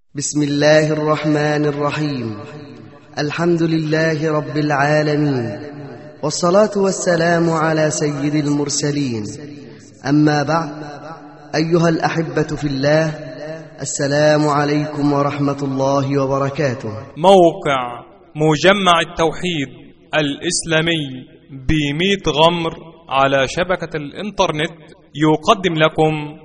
بسم الله الرحمن الرحيم الحمد لله رب العالمين والصلاة والسلام على سيد المرسلين أما بعد أيها الأحبة في الله السلام عليكم ورحمة الله وبركاته موقع مجمع التوحيد الإسلامي بميت غمر على شبكة الإنترنت يقدم لكم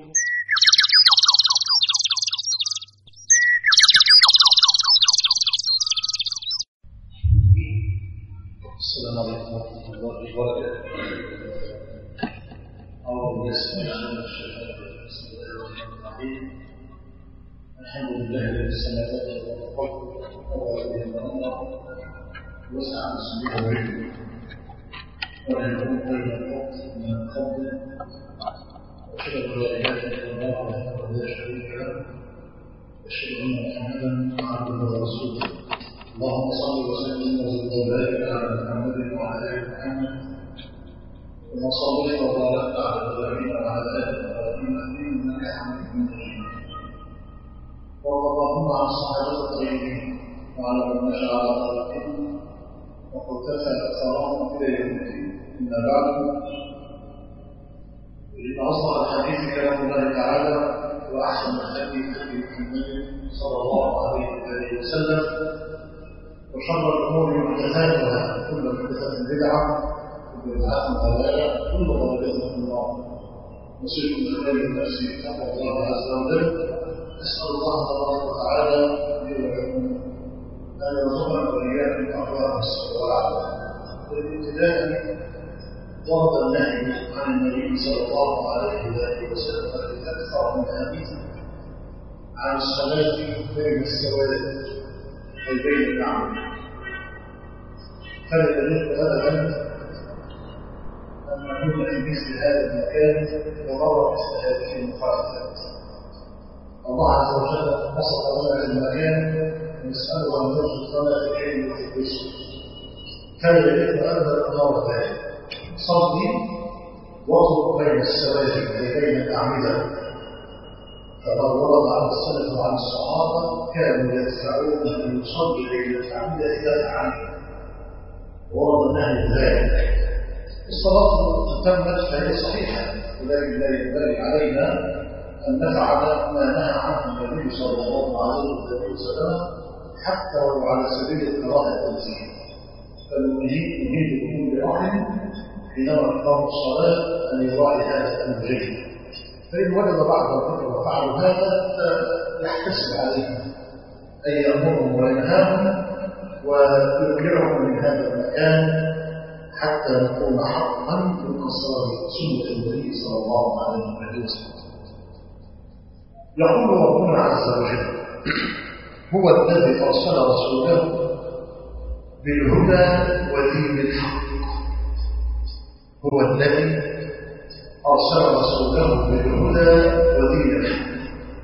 السلام عليكم ورحمة الله وبركاته. أعوذ بالله السميع العليم من الشيطان الرجيم. بسم الله الرحمن الرحيم. الحمد لله الذي السماوات والأرض وضع به الأمر وسع مسلمه وعلمه ولم يكن بين الحق من قبل وأشهد أن لا إله إلا الله وحده لا شريك له وأشهد أن محمدا عبده ورسوله اللهم صل وسلم وزد وبارك على محمد وعلى ال محمد كما صليت وباركت على ابراهيم وعلى ال ابراهيم انك حميد مجيد وارض اللهم عن الصحابه الطيبين وعلى من مشى على طريقهم وقتفى اثرهم الى يوم الدين اما بعد فان اصدق الحديث كلام الله تعالى واحسن الهدي هدي محمد صلى الله عليه واله وسلم وشر الأمور محدثاتها كل محدثة بدعة كل بدعة ضلالة كل ضلالة في النار نصيب من خير النفس تقوى الله عز وجل أسأل الله تبارك وتعالى لي ولكم أن يرزقنا وإياكم أخلاق الصبر والعدل والابتداء ورد النهي عن النبي صلى الله عليه وآله وسلم في أكثر من حديث عن الصلاة بين السواد أي بين النعم هذا يدل أبدا أن نكون في مثل هذا المكان ونرى مثل هذه المخالفات الله عز وجل بسط لنا المكان ونسأله أن يرزق لنا في العلم وفي الرزق هذا يدل أبدا أمر ذلك صلي واطلب بين السواجد أي بين الأعمدة فقد ورد عن السلف وعن الصحابة كانوا يدفعون أن يصلي بين الأعمدة إذا عنه ورد النهي ذلك الصلاة تمت فهي صحيحة ولكن لا ينبغي علينا أن نفعل ما نهى عنه النبي صلى الله عليه وسلم حتى ولو على سبيل الكراهة التنزيل فالمجيد نريد بكل أمر حينما تقام الصلاة أن يراعي هذا الأمر جيدا فإن وجد بعض الفكر وفعلوا هذا فيحتسب عليهم أن يأمرهم وينهاهم ويرجعهم من هذا المكان حتى نكون حقا من انصار سنه النبي صلى الله عليه وسلم. يقول ربنا عز وجل هو الذي ارسل رسوله بالهدى ودين الحق. هو الذي ارسل رسوله بالهدى ودين الحق.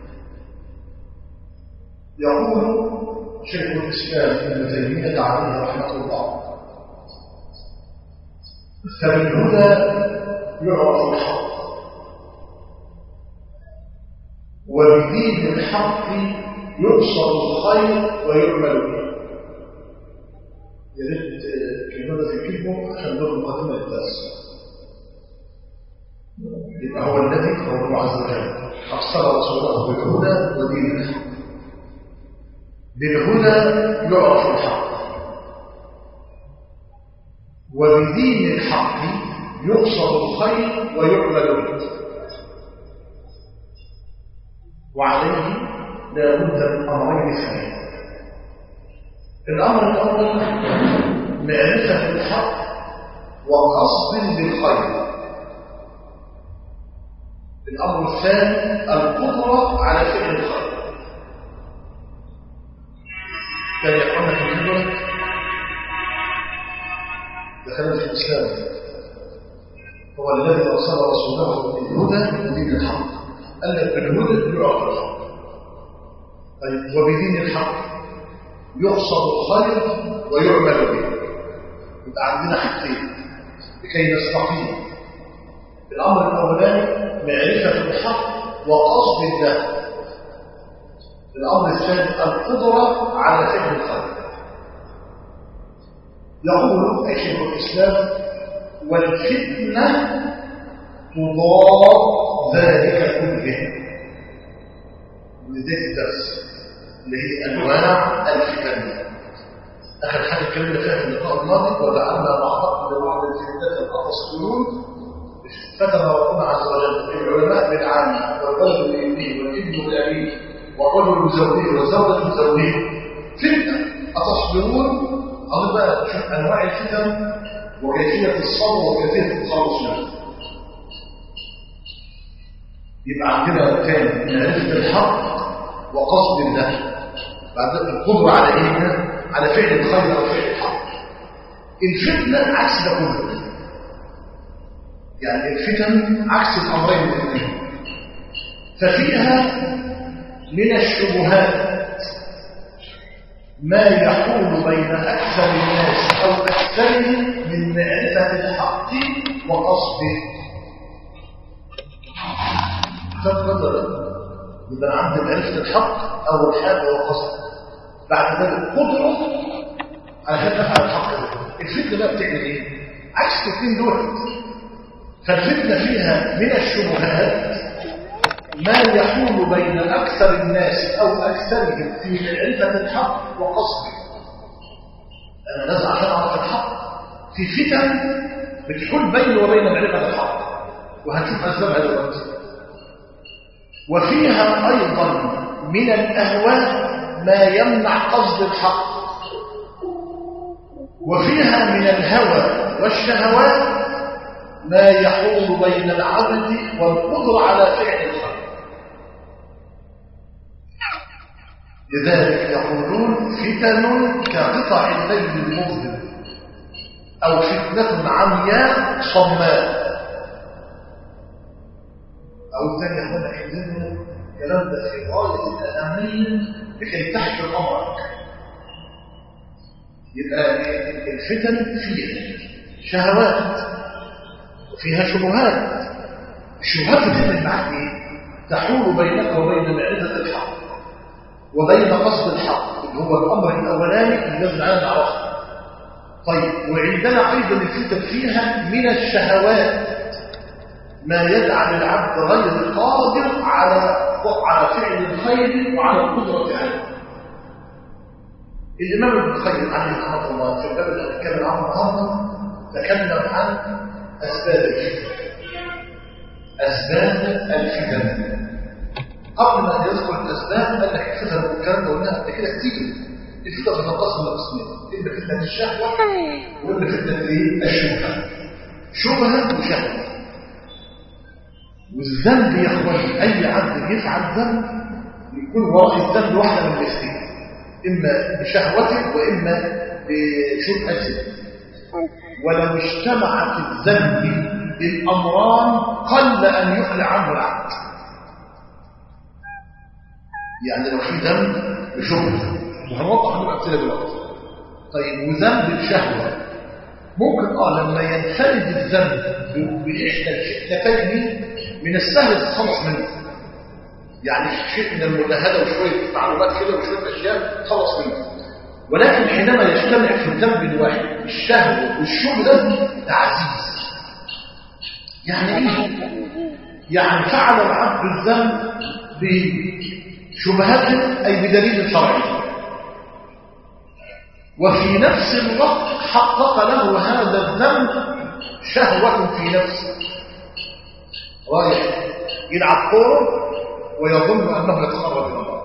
يقول شيخ الإسلام ابن تيمية عليه رحمة الله فبالهدى يعرف الحق وبدين الحق يبصر الخير ويعمل به يا ريت كلمة تكتبه عشان دول المقدمة التاسعة يبقى هو الذي هو الله عز وجل أرسل رسوله بالهدى ودين الحق بالهدى يعرف الحق وبدين الحق يقصد الخير ويعمل به وعليه لا بد من امرين اثنين الامر الاول معرفه الحق وقصد بالخير الامر الثاني القدره على فعل الخير كان يقولنا في الهجرة دخلنا في الإسلام هو الذي أرسل رسوله بالهدى ودين الحق قال لك بالهدى يعرف الحق طيب وبدين الحق يقصد الخير ويعمل به يبقى عندنا حاجتين لكي نستقيم الأمر الأولاني معرفة الحق وقصد الله الأمر الثاني القدرة على فعل الخير يقول أي شيخ الإسلام والفتنة تضاد ذلك كله بداية الدرس اللي هي أنواع الفتن آخر حاجة اتكلمنا فيها في اللقاء الماضي وجعلنا بعضكم لبعض الفتنات الأتصلون فتن ربنا عز وجل العلماء بالعامة والرجل بابنه والابن بأبيه والرجل بزوجه والزوجة بزوجه فتنة أتصبرون أظن بقى شوف أنواع الفتن وكيفية الصبر وكيفية التخلص منها يبقى عندنا كان معرفة الحق وقصد الله بعد القدرة على ايه على فعل الخير او فعل الحق الفتنة عكس ده كله يعني الفتن عكس الامرين الاثنين ففيها من الشبهات ما يحول بين اكثر الناس او اكثرهم من معرفة الحق وقصده تفضل يبقى عند معرفة الحق أول حاجة وقصد بعد ذلك قدرة علشان تفعل الحق الفتنة بقى بتعمل ايه؟ عكس الاثنين دول فالفتنة فيها من الشبهات ما يحول بين أكثر الناس أو أكثرهم في معرفة الحق وقصده أنا نزع عشان أعرف الحق في فتن بتحول بيني وبين معرفة الحق وهنشوف أسبابها دلوقتي وفيها أيضا من الأهواء ما يمنع قصد الحق وفيها من الهوى والشهوات ما يحول بين العبد والقدرة على فعل الخير لذلك يقولون فتن كقطع الليل المظلم أو فتنة عمياء صماء أو ثاني يقول عندنا الكلام ده في غاية الأهمية لكي تحت الأمر يبقى الفتن فيها شهوات وفيها شبهات الشبهات بتعمل معك ايه؟ تحول بينك وبين معرفة الحق وبين قصد الحق اللي هو الأمر الأولاني اللي لازم علينا نعرفه طيب وعندنا أيضا الفتن فيها من الشهوات ما يجعل العبد غير قادر على على فعل الخير وعلى القدرة عليه الإمام ابن القيم عليه رحمه الله في الباب اللي هنتكلم عنه النهارده تكلم عن أسباب الفتن أسباب الفتن قبل ما يذكر الأسباب قال لك الفتن والكلام ده قلناها قبل كده كتير الفتن بتنقسم لقسمين إما فتنة الشهوة وإما فتنة إيه؟ الشبهة شبهة وشهوة والذنب يا اخواني اي عبد يفعل ذنب يكون وراء الذنب واحده من الاثنين اما بشهوته واما بشبهته ولو اجتمع في الذنب الامران قل ان يخلع عنه العبد يعني لو في ذنب بشبهه وهنوضح له امثله دلوقتي طيب وذنب بشهوه ممكن اه لما ينفرد الذنب باحدى الفتنتين من السهل تتخلص منه يعني شيء من المجاهده وشويه معلومات كده وشويه اشياء تخلص منه ولكن حينما يجتمع في الذنب الواحد الشهوه والشبهه تعزيز يعني ايه يعني فعل العبد الذنب بشبهته اي بدليل شرعي وفي نفس الوقت حقق له هذا الذنب شهوة في نفسه رايح يلعب كوره ويظن انه يتقرب الى الله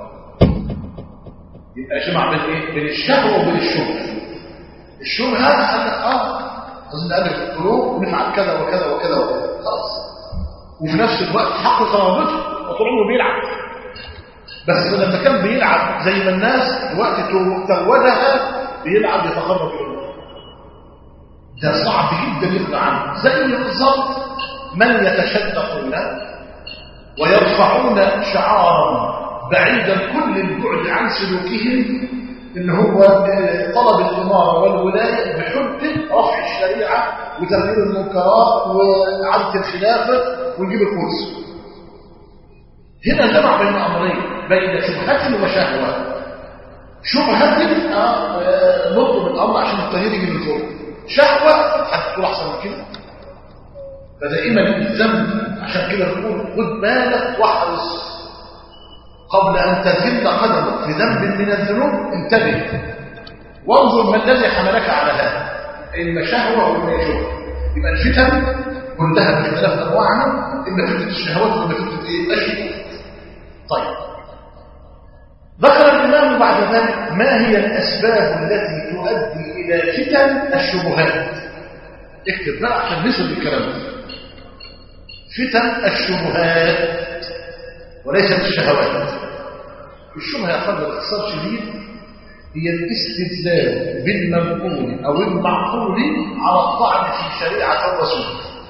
يبقى جمع بين ايه بين الشهوه وبين الشبهه الشبهه انا اه لازم نقابل القلوب ونفعل كذا وكذا وكذا وكذا خلاص وفي نفس الوقت حقق رغبته وطول عمره بيلعب بس لما كان بيلعب زي ما الناس وقت توجها بيلعب يتقرب الى الله ده صعب جدا يرضى عنه زي بالظبط من يتشدقون ويرفعون شعارا بعيدا كل البعد عن سلوكهم اللي هو طلب الإمارة والولاية بحجة رفع الشريعة وتغيير المنكرات وعدة الخلافة ونجيب الكرسي هنا جمع بين أمرين بين شبهة وشهوة شبهة آه، نطلب الأمر عشان الطهير يجي من فوق شهوة هتقول أحسن من كده فدائما الذنب عشان كده نقول خد بالك واحرص قبل أن تذل قدمك في ذنب من الذنوب انتبه وانظر ما الذي حملك على هذا إما شهوة وإما شهوة يبقى الفتن كلها باختلاف أنواعها إما فتنة الشهوات وإما فتنة إيه؟ الشهوات طيب ذكر الإمام بعد ذلك ما هي الأسباب التي تؤدي إلى فتن الشبهات اكتب بقى عشان نسل الكلام ده فتن الشبهات وليست الشهوات الشبهة يا أخوان باختصار شديد هي الاستدلال بالمنقول أو المعقول على الطعن في شريعة الرسول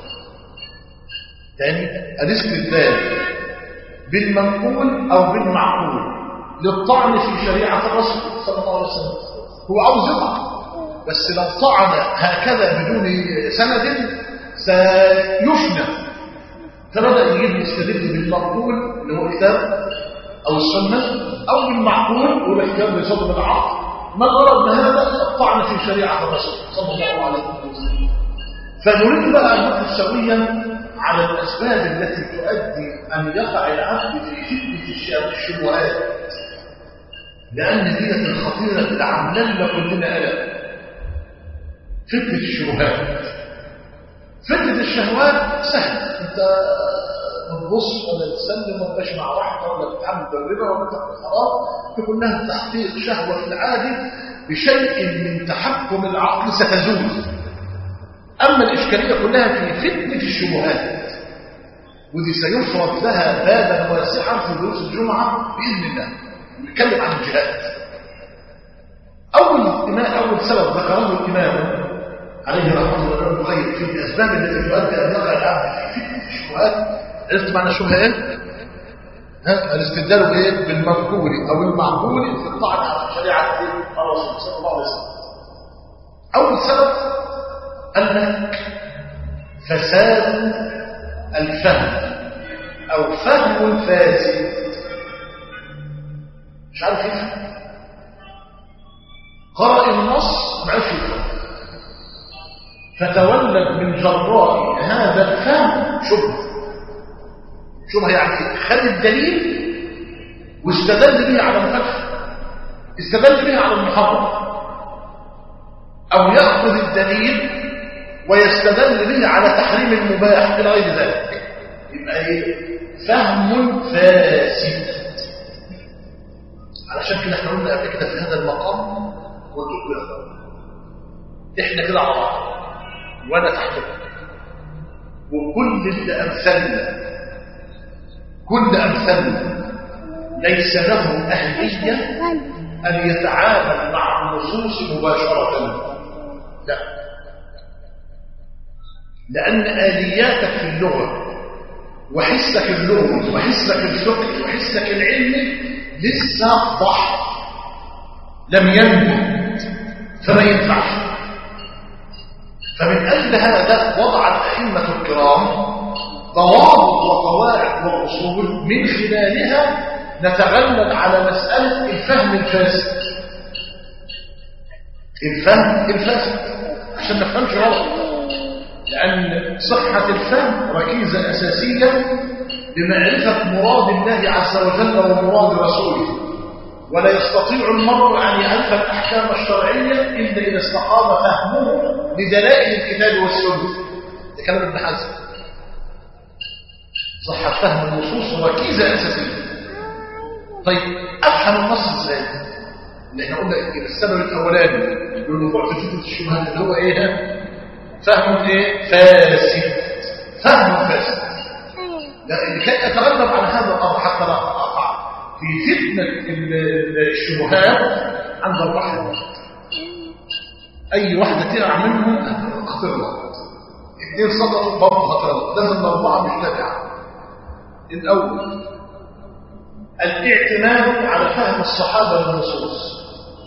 يعني الاستدلال بالمنقول أو بالمعقول للطعن في شريعة الرسول صلى الله عليه وسلم هو عاوز يطعن بس لو طعن هكذا بدون سند سيفنى فبدأ يجيب يستدل بالمقبول اللي هو الكتاب أو السنة أو بالمعقول والاحتياط بصدر العقل ما الغرض من هذا الطعن في شريعة الرسول صلى الله عليه وسلم فنريد بقى أن نقف سويا على الأسباب التي تؤدي أن يقع العبد في فتنة الشبهات لأن دينة الخطيرة اللي عامله لنا كلنا ألم فتنة الشبهات فتنة الشهوات سهل انت بتبص ولا تسلم ولا تبقاش مع واحدة ولا تتعامل بالربا ولا تاكل حرام تكون لها تحقيق شهوة في العادي بشيء من تحكم العقل ستزول أما الإشكالية كلها في فتنة الشبهات ودي سيفرض لها بابا واسعا في دروس الجمعة بإذن الله نتكلم عن الجهاد أول أول سبب ذكره الإمام عليه رحمه الله ابن القيم في الاسباب التي تؤدي ان يقع العبد في فتنه الشبهات عرفت معنى الشبهه ايه؟ ها الاستدلال بايه؟ بالمذكور او المعقول في الطعن على شريعه الرسول صلى الله عليه وسلم. اول سبب ان فساد الفهم او فهم فاسد مش عارف يفهم قرأ النص ما عرفش يفهم فتولد من جراء هذا الفهم شبهه شبهه يعني خد الدليل واستدل به على الفتح استدل به على المحرم او ياخذ الدليل ويستدل به على تحريم المباح الى غير ذلك يبقى ايه فهم فاسد علشان كده احنا قلنا قبل كده في هذا المقام وانتم يا اخوان احنا كده على بعض وانا تحتك وكل اللي امثلنا كل امثلنا ليس له اهليه ان يتعامل مع النصوص مباشره لا لان الياتك في اللغه وحسك اللغوي وحسك الفقهي وحسك العلمي لسه ضحى لم ينبت فما ينفعش فمن أجل هذا وضع الأئمة الكرام ضوابط وقواعد وأصول من خلالها نتغلب على مسألة الفهم الفاسد الفهم الفاسد عشان ما نفهمش غلط لأن صحة الفهم ركيزة أساسية لمعرفة مراد الله عز وجل ومراد رسوله ولا يستطيع المرء أن يعرف الأحكام الشرعية إلا إذا استقام فهمه بدلائل الكتاب والسنة ده كلام ابن حزم صح فهم النصوص ركيزة أساسية طيب أفهم النص إزاي؟ اللي احنا قلنا السبب الأولاني للوقوع في فتنة الشبهات اللي هو إيه؟ فهم إيه؟ فاسد فهم فاسد لكي يتغلب على هذا الأمر حتى لا أقع في فتنة الشبهات عند الواحد واحد أي واحدة تقع منهم خطر لها اثنين سقطوا برضه خطر لها لازم الأربعة مش تابعة الأول الاعتماد على فهم الصحابة للنصوص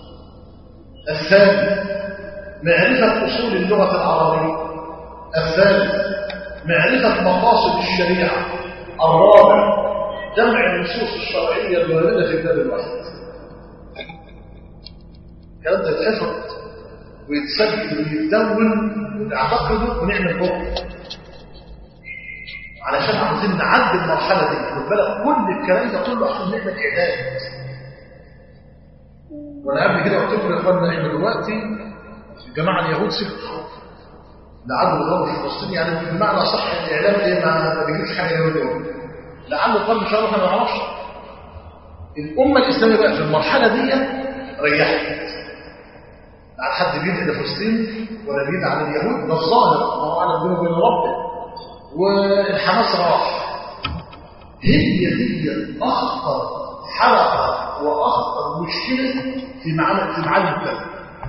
الثاني معرفة أصول اللغة العربية الثالث معرفة مقاصد الشريعة الرابع جمع النصوص الشرعية الواردة في باب الواحد الكلام ده يتحفظ ويتسجل ويتدون ونعتقده ونعمل بكره علشان عاوزين نعدي المرحلة دي خد بالك كل الكلام ده كله عشان نعمل إعداد وأنا قبل كده قلت لكم يا إخواننا إحنا دلوقتي الجماعة اليهود سكتوا لعله الغرب في فلسطين يعني بمعنى صح الإعلام إيه ما ما بيجيبش حاجة يهودية لعل الغرب إن شاء الله ما نعرفش الأمة الإسلامية بقى في المرحلة دي ريحت لا حد بيدعي لفلسطين ولا بيدعي على اليهود ده الظاهر الله أعلم بينه وبين ربه والحماس راح هي هي أخطر حلقة وأخطر مشكلة في معالم في معالم التربية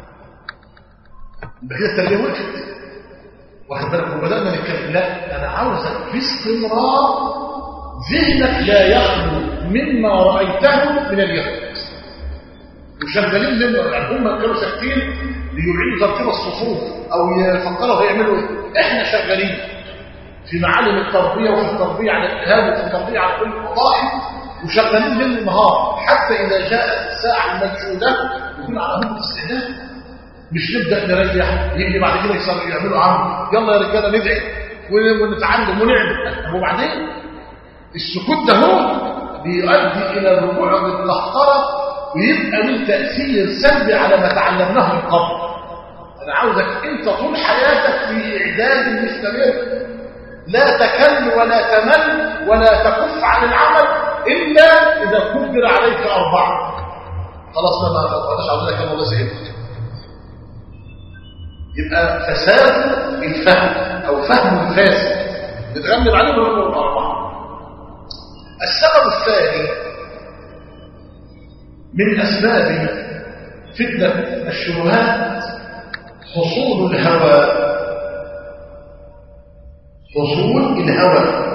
كده التربية وقفت واخد بالك وبدأنا نتكلم لا أنا عاوزك باستمرار ذهنك لا يخلو مما رأيته من اليهود وشغالين لنا يعني هم كانوا ساكتين ليعيدوا ترتيب الصفوف أو يفكروا هيعملوا ايه احنا شغالين في معالم التربية وفي التربية على الإرهاب وفي التربية على كل الفضائل وشغالين ليل نهار حتى إذا جاءت الساعة المنشودة يكون على هم الاستعداد مش نبدأ نريح يجي بعد كده يصير يعملوا عم يلا يا رجالة ندعي ونتعلم ونعمل وبعدين السكوت ده هو بيؤدي إلى الرجوع بالقهقرة ويبقى من تأثير سلبي على ما تعلمناه من قبل أنا عاوزك أنت طول حياتك في إعداد مستمر لا تكل ولا تمل ولا تكف عن العمل إلا إذا قدر عليك أربعة خلاص ما ما عاوز لك الله زهقت يبقى فساد الفهم أو فهم الفاسد نتغلب عليه بالأمر الأربعة السبب الثاني من أسباب فتنة الشبهات حصول الهوى حصول الهوى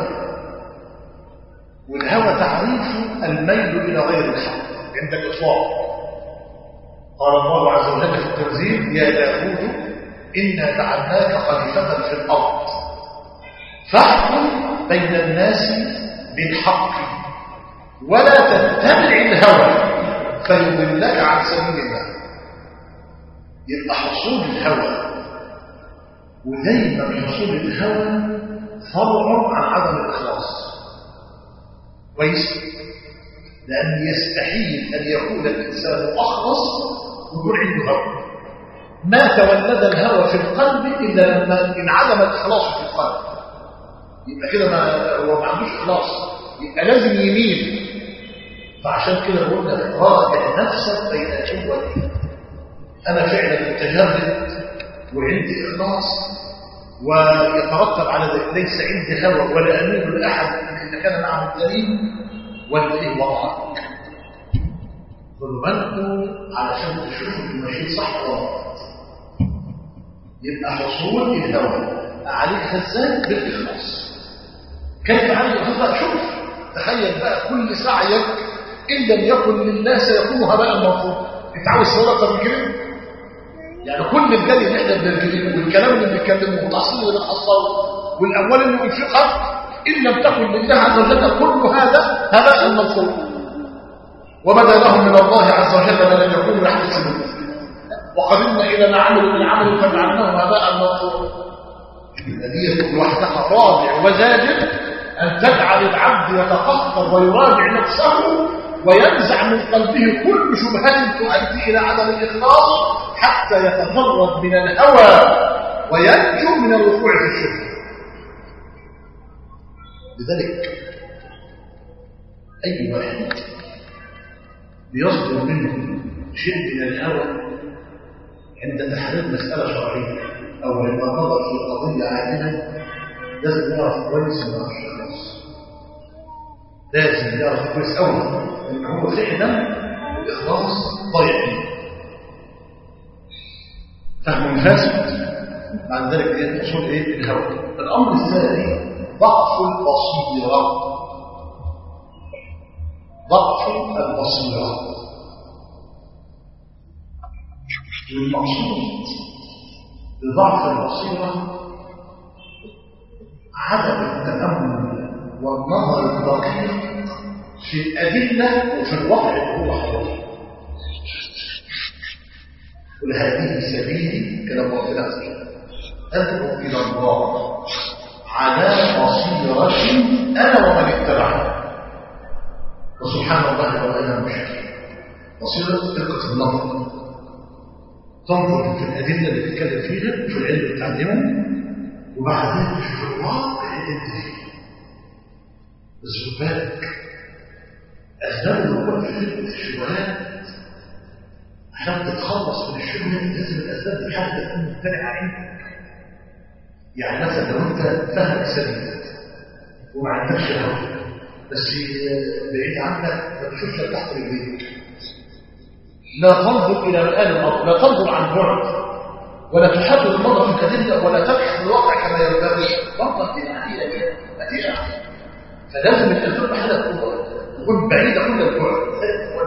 والهوى تعريفه الميل إلى غير الحق عند الإطلاق قال الله عز وجل في التنزيل يا داود إنا جعلناك خليفة في الأرض فاحكم بين الناس بالحق ولا تتبع الهوى فيضلك عن سبيل الله يبقى حصول الهوى ودايما حصول الهوى فرع عن عدم الإخلاص كويس لأن يستحيل أن يكون الإنسان أخلص ويكون عنده هوى ما تولد الهوى في القلب إلا لما انعدم الإخلاص في القلب يبقى كده ما هو ما عندوش إخلاص يبقى لازم يميل فعشان كده قلنا راجع نفسك بين الأولين أنا فعلا متجرد وعندي إخلاص ويترتب على ذلك ليس عندي هوى ولا أميل لأحد إذا كان معه الدليل ولا إيه وضعك خدوا بالكم علشان تشوفوا المشي صح ولا غلط يبقى حصول الهوى عليك خزان بالإخلاص كيف عليك الإخلاص شوف تخيل بقى كل سعيك إن لم يكن لله سيكون هباء منصورا انت عاوز صورة أكتر من كده يعني كل الجري اللي احنا بنجريه والكلام اللي بنتكلمه والتحصيل اللي بنحصله والاموال اللي بننفقها ان لم تكن لله عز وجل كل هذا هباء منصورا وبدا لهم من الله عز وجل ما لم يكونوا يحتسبون وقدمنا الى ما عملوا من عمل فجعلناه هباء منصورا الذي لوحدها رابع وزاجر ان تجعل العبد يتقهقر ويراجع نفسه وينزع من قلبه كل شبهات تؤدي إلى عدم الإخلاص حتى يتفرد من الهوى وينجو من الوقوع في الشبهة لذلك أي واحد بيصدر منه شيء من الهوى عند تحرير مسألة شرعية أو عندما نظر في قضية عادلة لازم يعرف كويس ما يعرفش خلاص لازم يعرف كويس أولا ان هو فعلا الاخلاص ضيع فيه فهم فاسد بعد ذلك ايه حصول ايه الهوى الامر الثاني ضعف البصيره ضعف البصيره والمقصود بضعف البصيره عدم التامل والنظر الدقيق في الأدلة وفي الوضع اللي هو حضره قل هذه سبيلي كلام ربنا أدعو إلى الله على بصيرة أنا ومن اتبعني وسبحان الله وأنا مشرك بصيرة دقة النظر تنظر في الأدلة اللي بتتكلم فيها في العلم اللي بتعلمه وبعدين في الواقع اللي انت فيه بس خد بالك أسباب الوقوع في فتنة الشبهات عشان تتخلص من الشبهة دي لازم الأسباب دي حاجة تكون ممتنعة عندك يعني مثلا لو أنت فهمك سليم وما عندكش هوى بس بعيد عنك ما تشوفش تحت رجليك لا تنظر إلى مآل الأرض لا تنظر عن بعد ولا تحدد النظر في الأدلة ولا تبحث الواقع كما ينبغي برضه هتيجي هتيجي فلازم الأسباب حاجة تكون تكون بعيدة كل البعد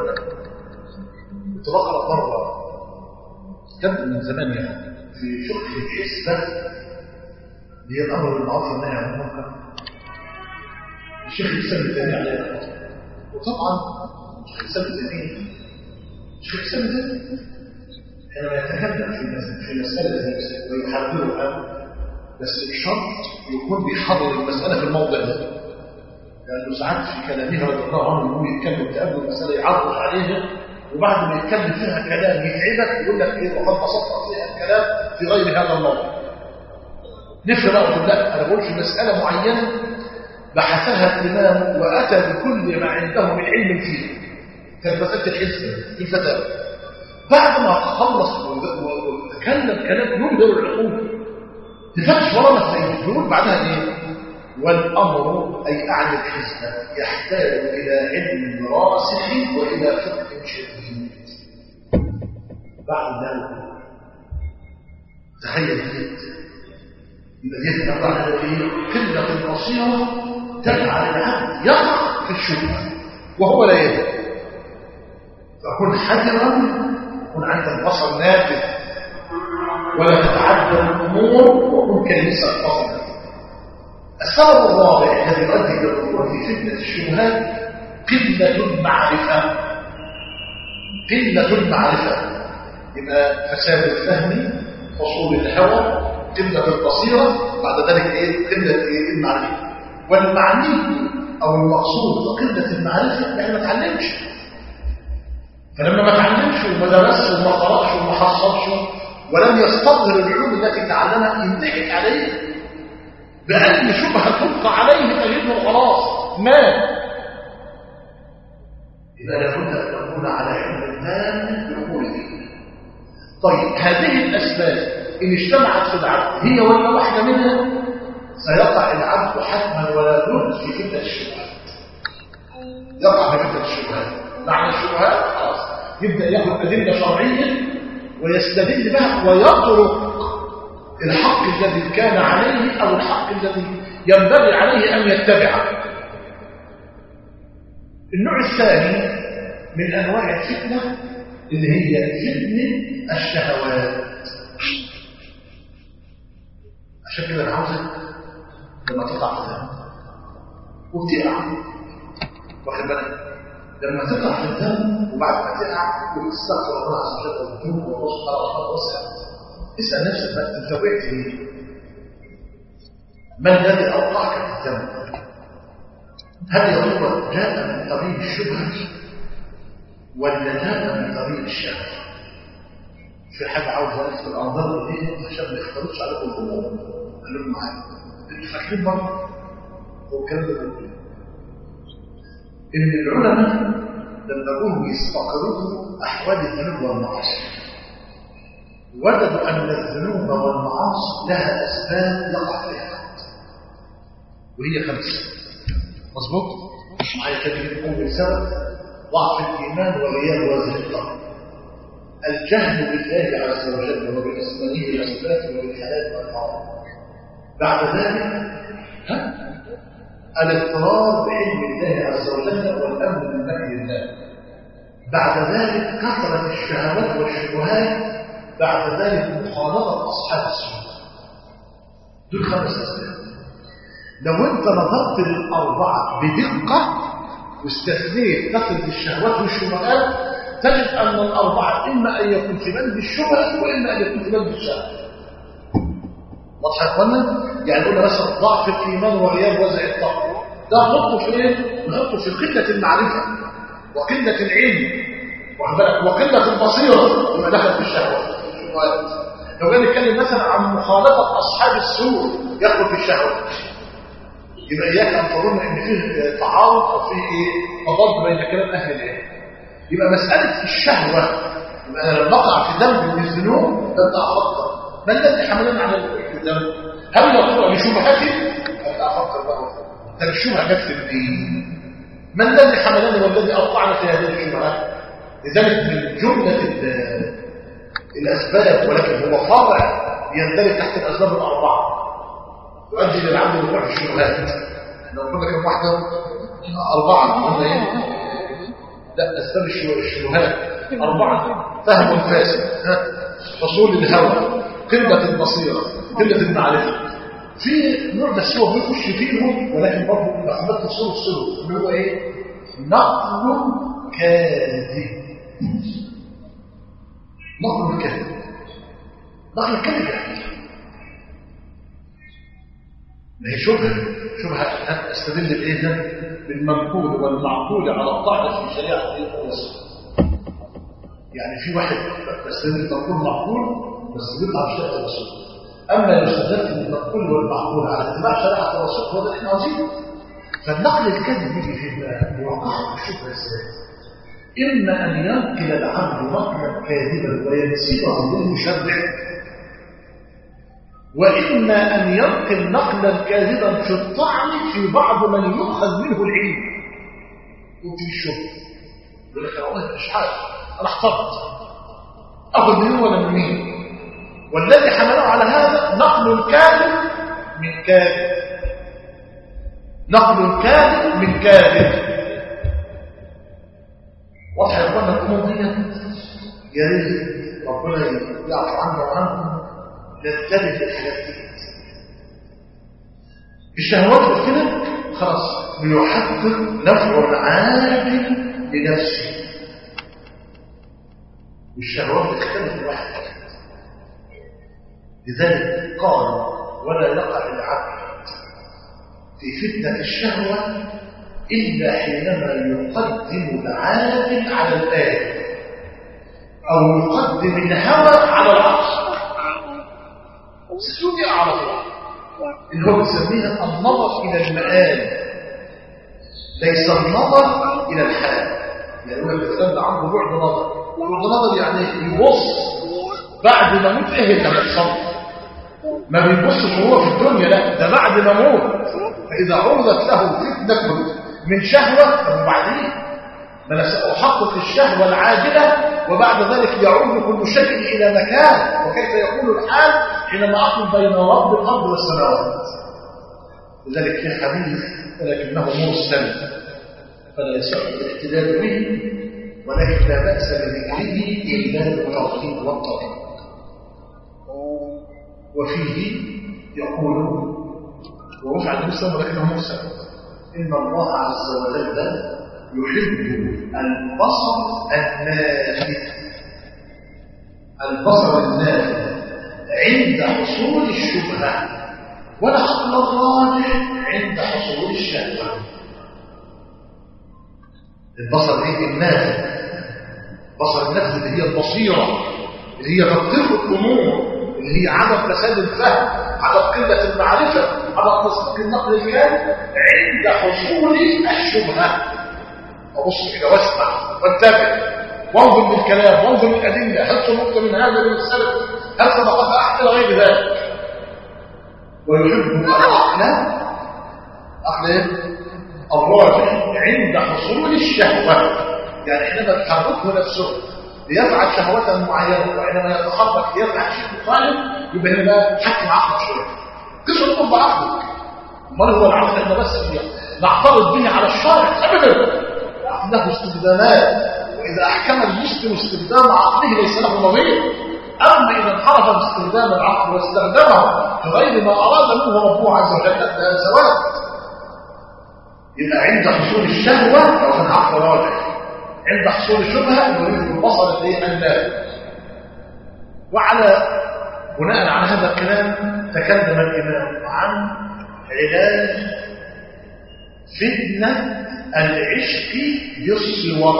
كنت بقرأ مرة كان من زمان يعني في فقه الحسبة اللي هي الأمر بالمعروف والنهي عن المنكر الشيخ الإسلام الثاني عليه رحمه وطبعا الشيخ الإسلام الثاني الشيخ الإسلام الثاني حينما يتكلم في في مسألة زي مسألة ويحررها بس بشرط يكون بيحرر المسألة في الموضع ده لأنه ساعات في كلامه رضي الله عنه يقول يتكلم تقابل المسألة يعرض عليها وبعد ما يتكلم فيها كلام يتعبك يقول لك ايه وقد بسطت فيها الكلام في غير هذا الموضوع نفر بقى قلت لا انا بقول في مسألة معينة بحثها الإمام وأتى بكل ما عنده من علم فيه كان مسألة الحزب في الفتاوى بعد ما خلص وتكلم كلام يبدو العقول تفتش ورا ما تلاقيه يقول بعدها ايه والأمر أي أعني الحزب يحتاج إلى علم راسخ وإلى فقه شديد بعد ذلك تخيل جدا يبقى دي تنبع على ايه قله البصيره تجعل العبد يقع في الشبهه وهو لا يدري فكن حذرا وكن عندك بصر نافذ ولا تتعدى الامور وكن كنيسه فصل السبب الرابع الذي يؤدي الى الوقوع في فتنه الشبهات قله المعرفه قله المعرفه يبقى فساد الفهم حصول الهوى قلة البصيرة بعد ذلك ايه قلة ايه المعرفة والمعني او المقصود بقلة المعرفة يعني ما تعلمش فلما ما تعلمش وما درسش وما قرأش وما حصلش ولم يستظهر العلوم التي تعلمها ينضحك عليه بأي شبهة تلقى عليه تجده خلاص مات إذا لابد أن نكون على علم تام بأمور الدين طيب هذه الأسباب إن اجتمعت في العبد هي ولا واحدة منها سيقع العبد حتما ولا بد في فتنة الشبهات يقع في فتنة الشبهات معنى الشبهات خلاص يبدأ ياخذ أدلة شرعية ويستدل بها ويترك الحق الذي كان عليه أو الحق الذي ينبغي عليه أن يتبعه النوع الثاني من أنواع الفتنة اللي هي فتنة الشهوات عشان كده انا عاوزك لما تقع في الذنب وبتقع واخد بالك لما تقع في الذنب وبعد ما تقع وتستغفر الله عز وجل وتتوب والله سبحانه وتعالى وسع اسال نفسك بقى انت وقعت ليه؟ ما الذي اوقعك في الذنب؟ هل يا ترى جاء من طريق الشبهه ولا جاء من طريق الشهوه؟ في حاجه عاوز الفت الانظار دي عشان ما يختلطش عليكم الامور قال لهم معايا انتوا فاكرين برضه هو الكلام ده ان العلماء لما جم يستقرضوا احوال الذنوب والمعاصي وجدوا ان الذنوب والمعاصي لها اسباب يقع فيها العبد وهي خمسه مظبوط معايا كده اول سبب ضعف الايمان وغياب وزن الطاقه الجهل بالله عز وجل وبأسمائه وصفاته وبالحلال والحرام بعد ذلك ها الاضطرار بعلم الله عز وجل والامن من مكر الله بعد ذلك كثرة الشهوات والشبهات بعد ذلك مخالطة أصحاب السنة دول خمس أسباب لو أنت نظرت للأربعة بدقة واستثنيت تقل الشهوات والشبهات تجد أن الأربعة إما أن يكون في بند الشبهة وإما أن يكون في بند الشهوة واضح يا اخوانا يعني قلنا مثلا ضعف الايمان وغياب وزع التقوى ده نحطه في ايه نحطه في قله المعرفه وقله العلم واخد بالك وقله البصيره يبقى دخل في الشهوات لو جينا نتكلم مثلا عن مخالطه اصحاب السوء يدخل في الشهوات يبقى اياك ان تظن ان فيه تعارض او فيه ايه تضاد بين كلام اهل العلم يبقى مساله الشهوه يبقى انا لما اقع في ذنب من الذنوب ده افكر ما الذي حملنا على الالتزام هل يطلع لشبهتي ابدا افكر بقى ده الشبهه جت في الدين ما الذي حملنا والذي اوقعنا في هذه الشبهات لذلك من جمله الاسباب ولكن هو فرع يندرج تحت الاسباب الاربعه يؤدي للعبد الوقوع في الشبهات لو قلنا كم واحده اربعه قلنا ايه لا اسباب الشبهات اربعه فهم فاسد حصول الهوى قلة البصيرة قلة المعرفة في نوع بس هو بيخش فيهم ولكن برضه محمد تصور السلوك اللي هو ايه نقل كاذب نقل الكذب نقل الكذب يعني ما هي شبهة شبهة استدل بايه ده بالمنقول والمعقول على الطاعة في شريعة الرسول يعني في واحد بستدل بالمنقول معقول بس بيطلع بشريعه الرسول اما يستدل بالمنقول والمعقول على اتباع شريعه الرسول هو ده احنا عاوزينه فالنقل الكذب يجي في يوقع في الشبهه ازاي اما ان ينقل العبد نقلا كاذبا وينسبه للمشرع واما ان ينقل نقلا كاذبا في الطعن في بعض من يؤخذ منه العلم وفي الشبهه يقول لك انا والله مش عارف انا احترت اخذ منه ولا من مين والذي حمله على هذا نقل الكاذب من كاذب نقل الكاذب من كاذب واضح يا اخوانا الامور دي يا ريت ربنا يعفو عنا وعنكم ننتبه للحاجات دي الشهوات قلت لك خلاص بيحقق نفع عاجل لنفسه والشهوات تختلف من واحد لذلك قال ولا يقع العبد في فتنة الشهوة إلا حينما يقدم العادل على الآن أو يقدم الهوى على العقل ستوني أعرف اللي هو بيسميها النظر إلى المآل ليس النظر إلى الحال يعني هو الإسلام ده عنده بعد نظر بعد نظر يعني يبص بعد ما موت إيه اللي هيحصل ما بيبصش هو في الدنيا لا ده بعد ما موت فإذا عرضت له فتنة من شهوة وبعدين ما انا سأحقق الشهوة العاجلة وبعد ذلك يعود كل شيء إلى مكان وكيف يكون الحال حينما أقف بين رب الأرض والسماوات لذلك في حديث ولكنه مرسل فلا يصح الاحتلال به ولكن لا بأس بذكره إلا بالتوحيد والطريق وفيه يقول ورفع المسلم ولكنه مرسل إن الله عز وجل يحب البصر النافذ البصر النافذ عند حصول الشبهة والعقل الراجح عند حصول الشهوة البصر ايه النافذ بصر النافذ اللي هي البصيرة اللي هي تطبيق الأمور اللي هي عدم فساد الفهم عدم قلة المعرفة عدم تصديق النقل الكامل عند حصول الشبهة أبص كده واسمع وانتبه وانظر للكلام وانظر للأدلة هل سمعت من هذا من السلف هل سبقت أحد إلى غير ذلك ويحب العقل عقل الراجح عند حصول الشهوة يعني حينما تحركه نفسه ليفعل شهوة معينة وحينما يتحرك ليفعل شيء مخالف يبقى هنا حكم عقلك شوية قصة تقول بعقلك امال هو العقل احنا بس نعترض به على الشرع ابدا له استخدامات واذا احكم المسلم استخدام عقله ليس له نظير اما اذا انحرف باستخدام العقل واستخدمه في غير ما اراد منه ربه عز وجل فهذا سواء يبقى عند حصول الشهوة لو كان عقل راجع عند حصول الشبهة يريد البصر اللي هي النافذ وعلى بناء على هذا الكلام تكلم الإمام عن علاج فتنة العشق بالصور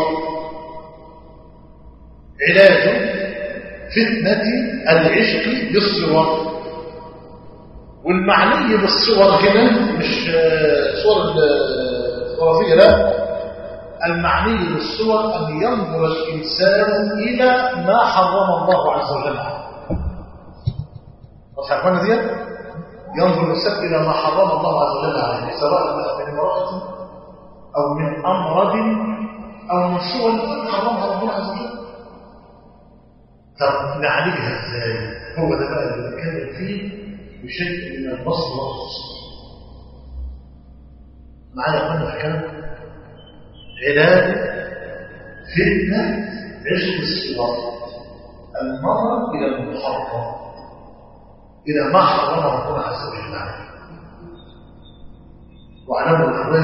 علاج فتنة العشق بالصور والمعني بالصور هنا مش صور الخرافية لا المعني بالصور أن ينظر الإنسان إلى ما حرم الله عز وجل وتعرفون دي ينظر الإنسان إلى ما حرم الله عز وجل عليه سواء من امرأة أو من أمرض أو من صور حرمها ربنا عز وجل طب نعالجها ازاي هو ده بقى اللي بنتكلم فيه بشيء من البصر والتصوير معايا يا اخوانا في الكلام علاج فتنه عشق الصراط النظر الى المحرم الى ما حرم ربنا عز وجل عليه واعلموا الاخوان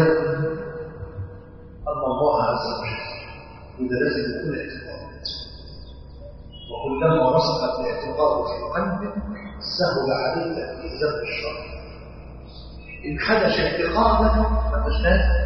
ان الله عز وجل وده لازم يكون اعتقاد وكلما وصلت الاعتقاد في قلبك سهل عليك الالتزام بالشرع ان حدث اعتقادك فتجتهد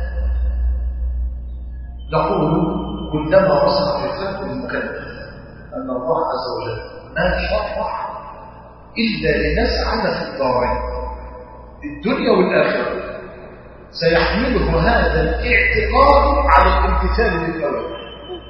نقول كلما وصل في قلب المكلف ان الله عز وجل ما شرع الا لنسعد في الدارين الدنيا والاخره سيحمله هذا الاعتقاد على الامتثال للاوامر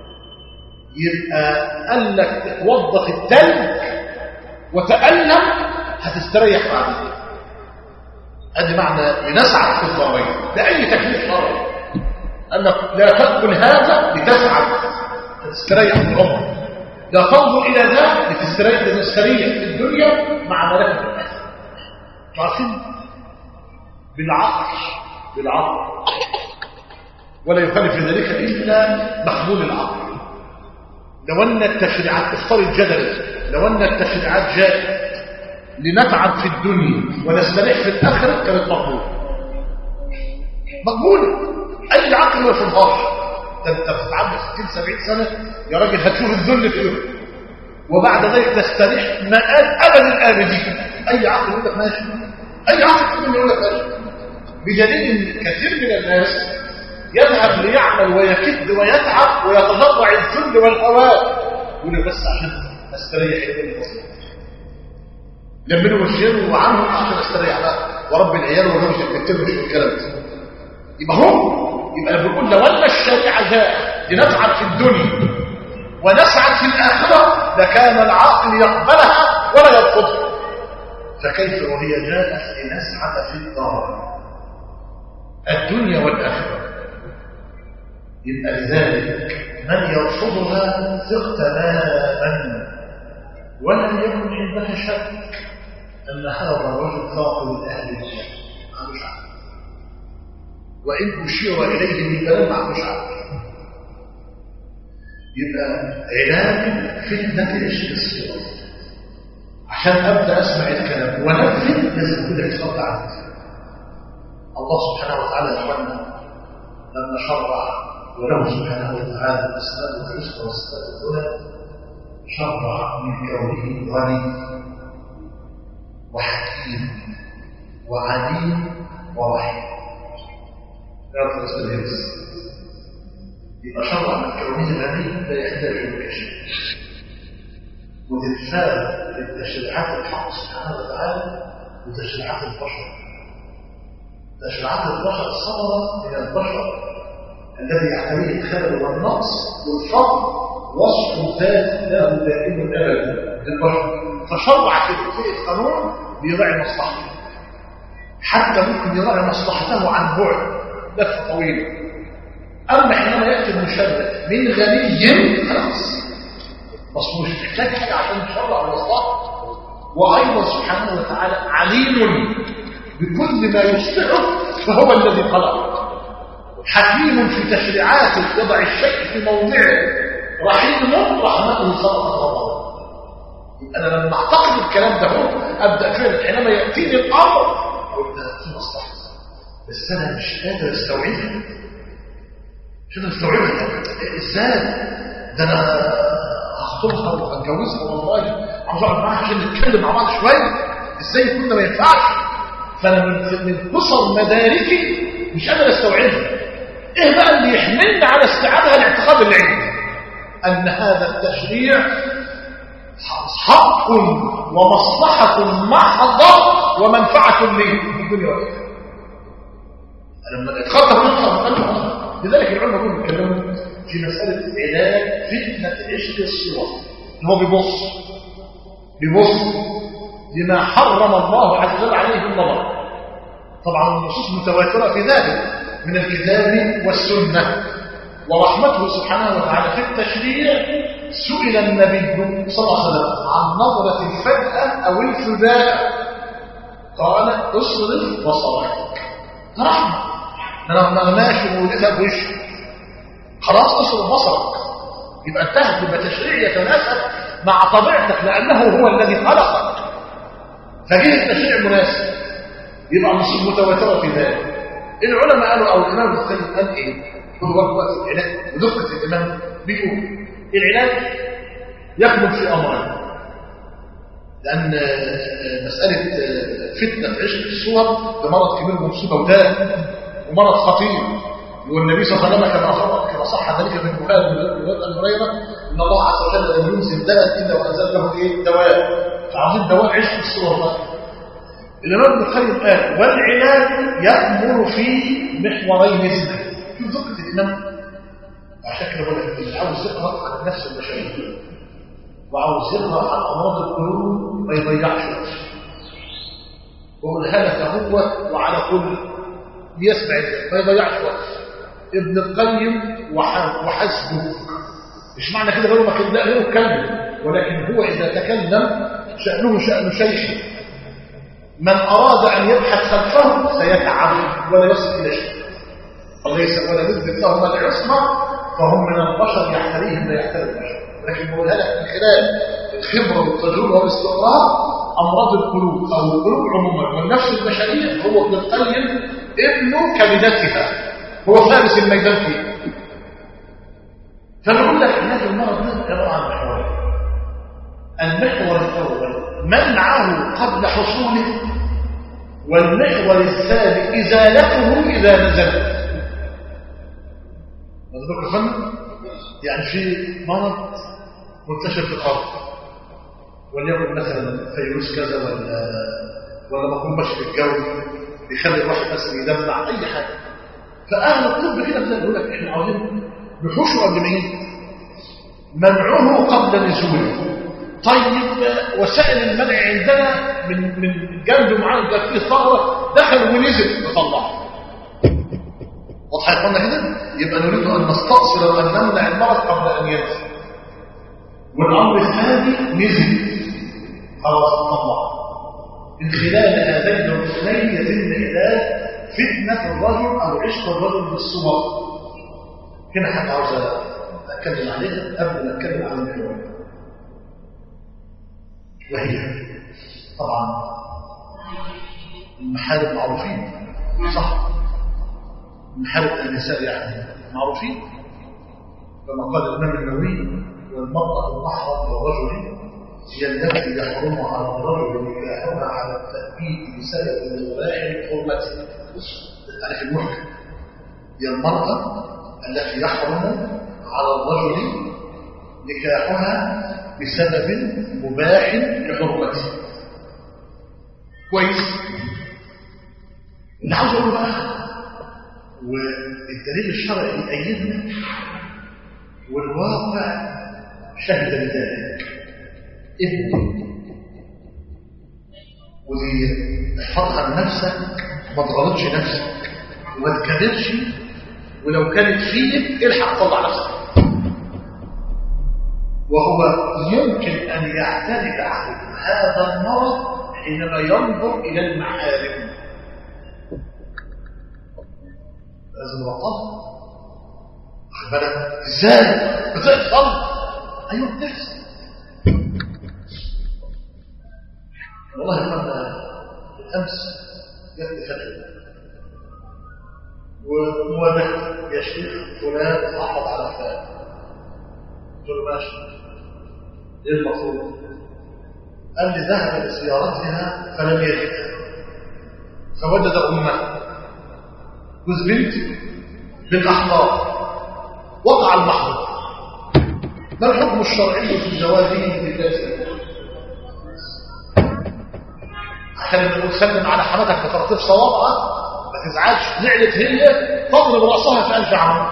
يبقى قال لك توضخ التلج وتألم هتستريح بعدين ادي معنى لنسعد في الضرين بأي تكليف شرعي قال لك لا تأكل هذا لتسعد تستريح في العمر لا تنظر إلى ذا لتستريح لتستريح في الدنيا مع ملكة الآخرة عارفين بالعقل بالعقل ولا يخالف ذلك إلا مقبول العقل لو أن التشريعات افترض جدلا لو أن التشريعات جاءت لنتعب في الدنيا ونستريح في الآخرة كانت مقبولة مقبولة أي عقل ما يفهمهاش ده أنت بتتعب 60 70 سنة يا راجل هتشوف الذل في يوم وبعد ذلك تستريح مآل أبد الآبدين أي عقل يقول لك ماشي أي عقل يقول لك ماشي بدليل ان كثير من الناس يذهب ليعمل ويكد ويتعب ويتضرع الذل والهوان يقول بس عشان استريح يدين لما نوجهه عنهم عشان استريح بقى ورب العيال ولا مش الكتاب مش الكلام ده يبقى هم يبقى بيقول لو ان الشريعه جاء لنتعب في الدنيا ونسعد في الاخره لكان العقل يقبلها ولا يرفضها فكيف وهي جاءت لنسعد في الدار الدنيا والآخرة يبقى لذلك من يرفضها ثق تماما ولم يكن عندها شك أن هذا الرجل فاقد أهل الجنة ما مش عارف وإن أشير إليه من كلام ما مش عارف يبقى علاج فتنة العشق الصغير عشان أبدأ أسمع الكلام ونفذ لازم كل اعتقاد عنه الله سبحانه وتعالى يا اخوانا لما شرع وله سبحانه وتعالى الاسماء الحسنى والصفات العلى شرع من كونه غني وحكيم وعليم ورحيم لا تنسى بس يبقى شرع من كونه غني لا يحتاج الى شيء وتتفاعل لتشريعات الحق سبحانه وتعالى وتشريعات البشر تشريعات البشر صدرت من البشر الذي يحتويه الخلل والنقص والفضل وصف ذات له دائم ابدا للبشر فشرع كده في القانون بيراعي مصلحته حتى ممكن يراعي مصلحته عن بعد لفه طويله اما حينما ياتي المشرع من غني خلاص بس مش محتاج حاجه عشان يشرع مصلحته وايضا سبحانه وتعالى عليم بكل ما يصلحه فهو الذي خلق حكيم في تشريعاته يضع الشيء في موضعه رحيم رحمته سبقت غضبه انا لما اعتقد الكلام ده هو ابدا فعلا حينما ياتيني الامر قلت في مصلحتي بس انا مش قادر استوعبها مش قادر استوعبها ازاي ده انا هخطبها وهتجوزها والله عاوز اقعد معاها عشان نتكلم مع بعض شويه ازاي كنا ما ينفعش فانا من من قصر مداركي مش قادر استوعبها ايه بقى اللي يحملني على استيعابها الاعتقاد اللي عندي ان هذا التشريع حق ومصلحه محضه ومنفعه لي في الدنيا والاخره لما اتخطى نقطه لذلك العلماء كانوا بيتكلموا في مساله علاج فتنه عشق الصور اللي هو بيبص بيبص لما حرم الله عز وجل عليه النظر طبعا النصوص متواتره في ذلك من الكتاب والسنه ورحمته سبحانه وتعالى في التشريع سئل النبي صلى الله عليه وسلم عن نظره الفجاه او الفداء قال اصرف بصرك رحمه انا ما ماشي ولقيتها بوشي خلاص اصرف بصرك يبقى انتهت يبقى تشريع يتناسب مع طبيعتك لانه هو الذي خلقك فجه التشريع مناسب يبقى النصوص متواتره في ذلك العلماء قالوا او الامام الثاني قال ايه هو وقت العلاج ودقه الامام بيقول العلاج يكمن في امرين لان مساله فتنه عشق الصور ده مرض كبير ومصيبه وداء ومرض خطير والنبي صلى الله عليه وسلم كما صح كما صح ذلك في البخاري من روايه ابي هريره ان الله عز وجل لم ينزل داء الا وانزل له ايه دواء فعايزين دواء عشق الصور بقى الامام ابن القيم قال والعلاج يامر في محورين اثنين شوف دقه الامام عشان كده بقول لك اللي عاوز يقرا عن النفس البشريه وعاوز يقرا عن امراض القلوب ما يضيعش وقت وقولها لك هو وعلى كل يسمع ما يضيعش وقت ابن القيم وحسبه مش معنى كده غيره ما كان لا غيره اتكلم ولكن هو اذا تكلم شانه شان شيخ من اراد ان يبحث خلفه سيتعب ولا يصل الى شيء وليس ولا يثبت لهم العصمه فهم من البشر يحتريهم لا يحتري البشر لكن بقولها لك من خلال الخبره والتجربه والاستقرار امراض القلوب او القلوب عموما والنفس البشريه هو ابن القيم ابن كبدتها هو فارس الميدان فيه فنقول لك علاج المرض ده عباره عن محورين المحور الاول منعه قبل حصوله والمحور الثاني ازالته اذا نزل مظبوط فن يعني في مرض منتشر في الارض وليكن مثلا فيروس كذا ولا ولا مقوم ماشي في الجو بيخلي الواحد مثلا يدمع اي حاجه فاهل الطب كده بيقول لك احنا عاوزين نحوشه قبل ما يجي منعه قبل نزوله طيب وسائل المنع عندنا من من جنب معين ده فيه ثغره دخل ونزل نطلعه واضح يا اخوانا كده يبقى نريد ان نستأصل وان نمنع المرض قبل ان ينزل والامر الثاني نزل خلاص نطلعه من خلال هذين الركنين يتم علاج فتنة الرجل أو عشق الرجل بالصور هنا حاجة عاوز أتكلم عليها قبل ما أتكلم عن المحور وهي طبعا المحارب معروفين صح محارب النساء يعني معروفين كما قال الإمام النووي والمرأة المحرم للرجل هي التي يحرم على الرجل نكاحها على التأبيد بسبب مباح حرمته أنا في المحكم هي المرأة التي يحرم على الرجل نكاحها بسبب مباح لحرمته كويس اللي عاوز اقوله بقى والدليل الشرعي يأيدنا والواقع شهد لذلك ابن ودي احفظها لنفسك ما تغلطش نفسك وما تكذبش ولو كانت فيك الحق طلع نفسك وهو ممكن أن يعترف عن هذا المرض حينما ينظر إلى المحارم لازم نبطلها خد بالك ازاي بتحصل ايوه بتحصل والله كنا بالامس جت فتوى ومواجهة يا شيخ فلان أحفظ على فلان قلت له ماشي ايه المفروض؟ قال لي ذهب لزيارتها فلم يجدها فوجد امها جوز بنت بالاحضار وقع المحظور ما الحكم الشرعي في زواجه بالله عشان نقول سلم على حماتك بطرطيف صوابها ما تزعلش زعلت هي تضرب راسها في الف عمل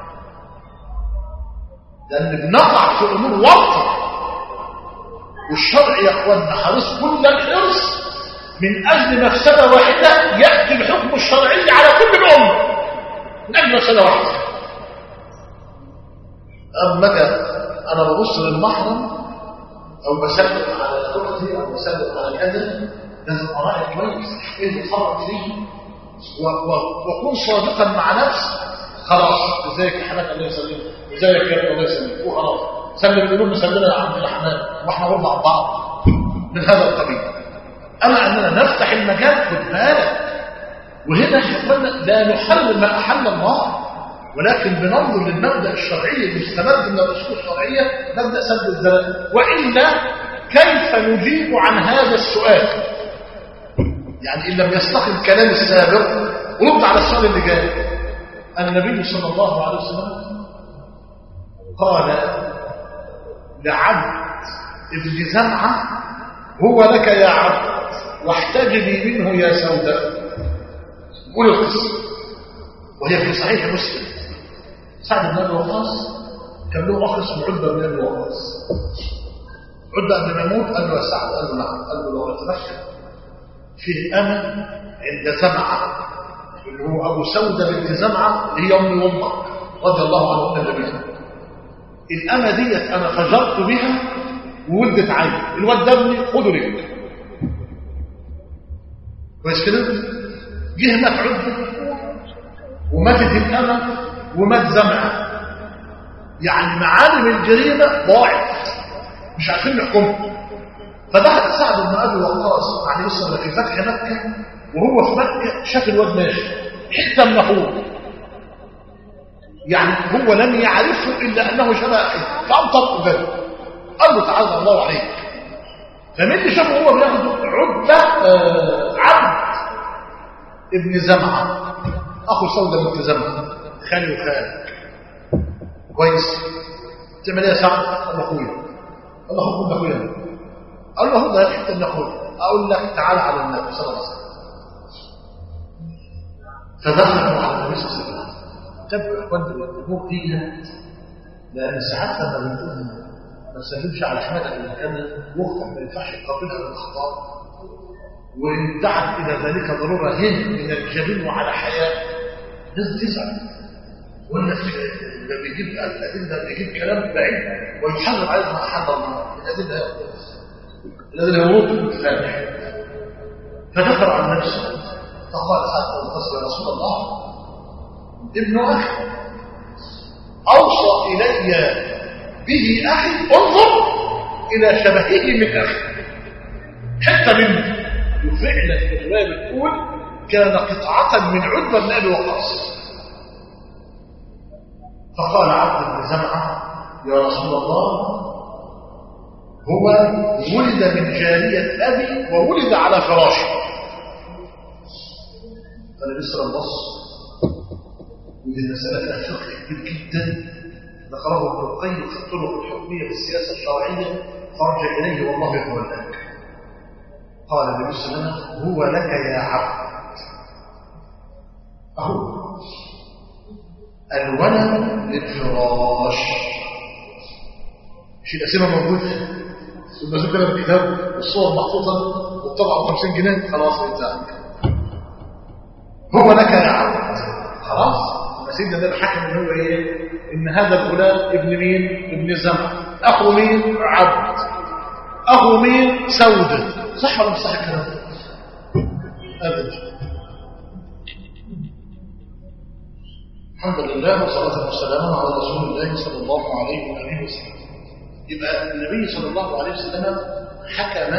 لان بنقع في امور ورطه والشرع يا اخواننا حريص كل الحرص من اجل مفسده واحده ياتي الحكم الشرعي على كل الامه من اجل مفسده واحده اما انا ببص للمحرم او بسلم على اختي او بسلم على كذا لازم اراعي كويس ايه اللي اتحرك فيه واكون صادقا مع نفسي خلاص ازيك يا حماد الله يسلمك ازيك يا الله يسلمك وخلاص سلم القلوب مسلمنا يا عبد الرحمن واحنا برضه عن بعض من هذا القبيل اما اننا نفتح المجال خد بالك وهنا اخوانا لا نحرم ما احل الله ولكن بننظر للمبدا الشرعي المستمد من الاصول الشرعيه مبدا سد الزلال والا كيف نجيب عن هذا السؤال يعني ان لم يستقم الكلام السابق ورد على السؤال اللي جاي النبي صلى الله عليه وسلم قال لعبد ابن زمعة هو لك يا عبد واحتجبي منه يا سوداء قول القصة وهي في صحيح مسلم سعد بن ابي وقاص كان له اخ اسمه عتبه بن ابي وقاص عتبه قبل ما يموت قال له يا سعد قال له نعم قال له لو اتذكر فيه انا عند زمعه اللي هو ابو سوده بنت زمعه اللي هي ام امك رضي الله عنهن جميعا الأمة ديت أنا خجرت بها وولدت عين الواد ده ابني خده لك كويس كده جه مات عدة وماتت الأمة ومات زمعة يعني معالم الجريمة ضاعت مش عارفين نحكمها فدخل سعد بن ابي وقاص عليه الصلاه في فتح مكه وهو في مكه شاف الواد ماشي حته من اخوه يعني هو لم يعرفه إلا أنه شبه أخيه فأمطر أبدا قال له تعالى الله عليك فمن اللي شافه هو بياخد عدة آه عبد ابن زمعة أخو سودة بنت زمعة خالي وخالك كويس تعمل ايه يا سعد؟ قال له أخويا قال له أخوك أخويا قال له هو ده حتة من أخويا أقول لك تعالى على النبي صلى الله عليه وسلم فدخلوا على النبي صلى الله عليه وسلم تبقى اخوان الامور دي لان ساعات لما بنقول ما نسلمش على حماده المكان واختك ما ينفعش تقابلها بالاخطاء وان دعت الى ذلك ضروره هن من الجبين وعلى حياه لازم تزعل ولا لما بيجيب الادله بيجيب كلام بعيد ويحرم عليها ما احل الله الادله هي الادله هي ورود الفاتح فدخل على نفسه فقال سعد يا رسول الله ابن أخي أوصى إلي به أخي انظر إلى شبهه من أخي حتى منه وفعلا الرواية بتقول كان قطعة من عتبة بن أبي وقاص فقال عبد بن زمعة يا رسول الله هو ولد من جارية أبي وولد على فراشه قال بسر النص ودي المسألة فيها فقه كبير جدا ذكره ابن القيم في الطرق الحكمية بالسياسة الشرعية فارجع إليه والله يتولاك قال النبي صلى الله عليه وسلم هو لك يا عبد أهو الولد للفراش مش الأسئلة موجودة ثم كده الكتاب والصور محطوطة والطبعة ب 50 جنيه خلاص انتهى هو لك يا عبد خلاص سيدنا النبي حكم ان هو ايه ان هذا الغلام ابن مين ابن زمع اخو مين عبد اخو مين سودة صح ولا مش صح الكلام ده ابدا الحمد لله والصلاه والسلام على رسول الله صلى الله عليه واله وسلم يبقى النبي صلى الله عليه وسلم حكم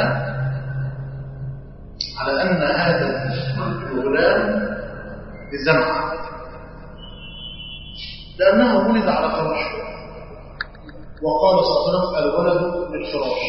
على ان هذا الغلام بزمعه لأنه ولد على فراشه وقال صلى الله عليه وسلم الولد للفراش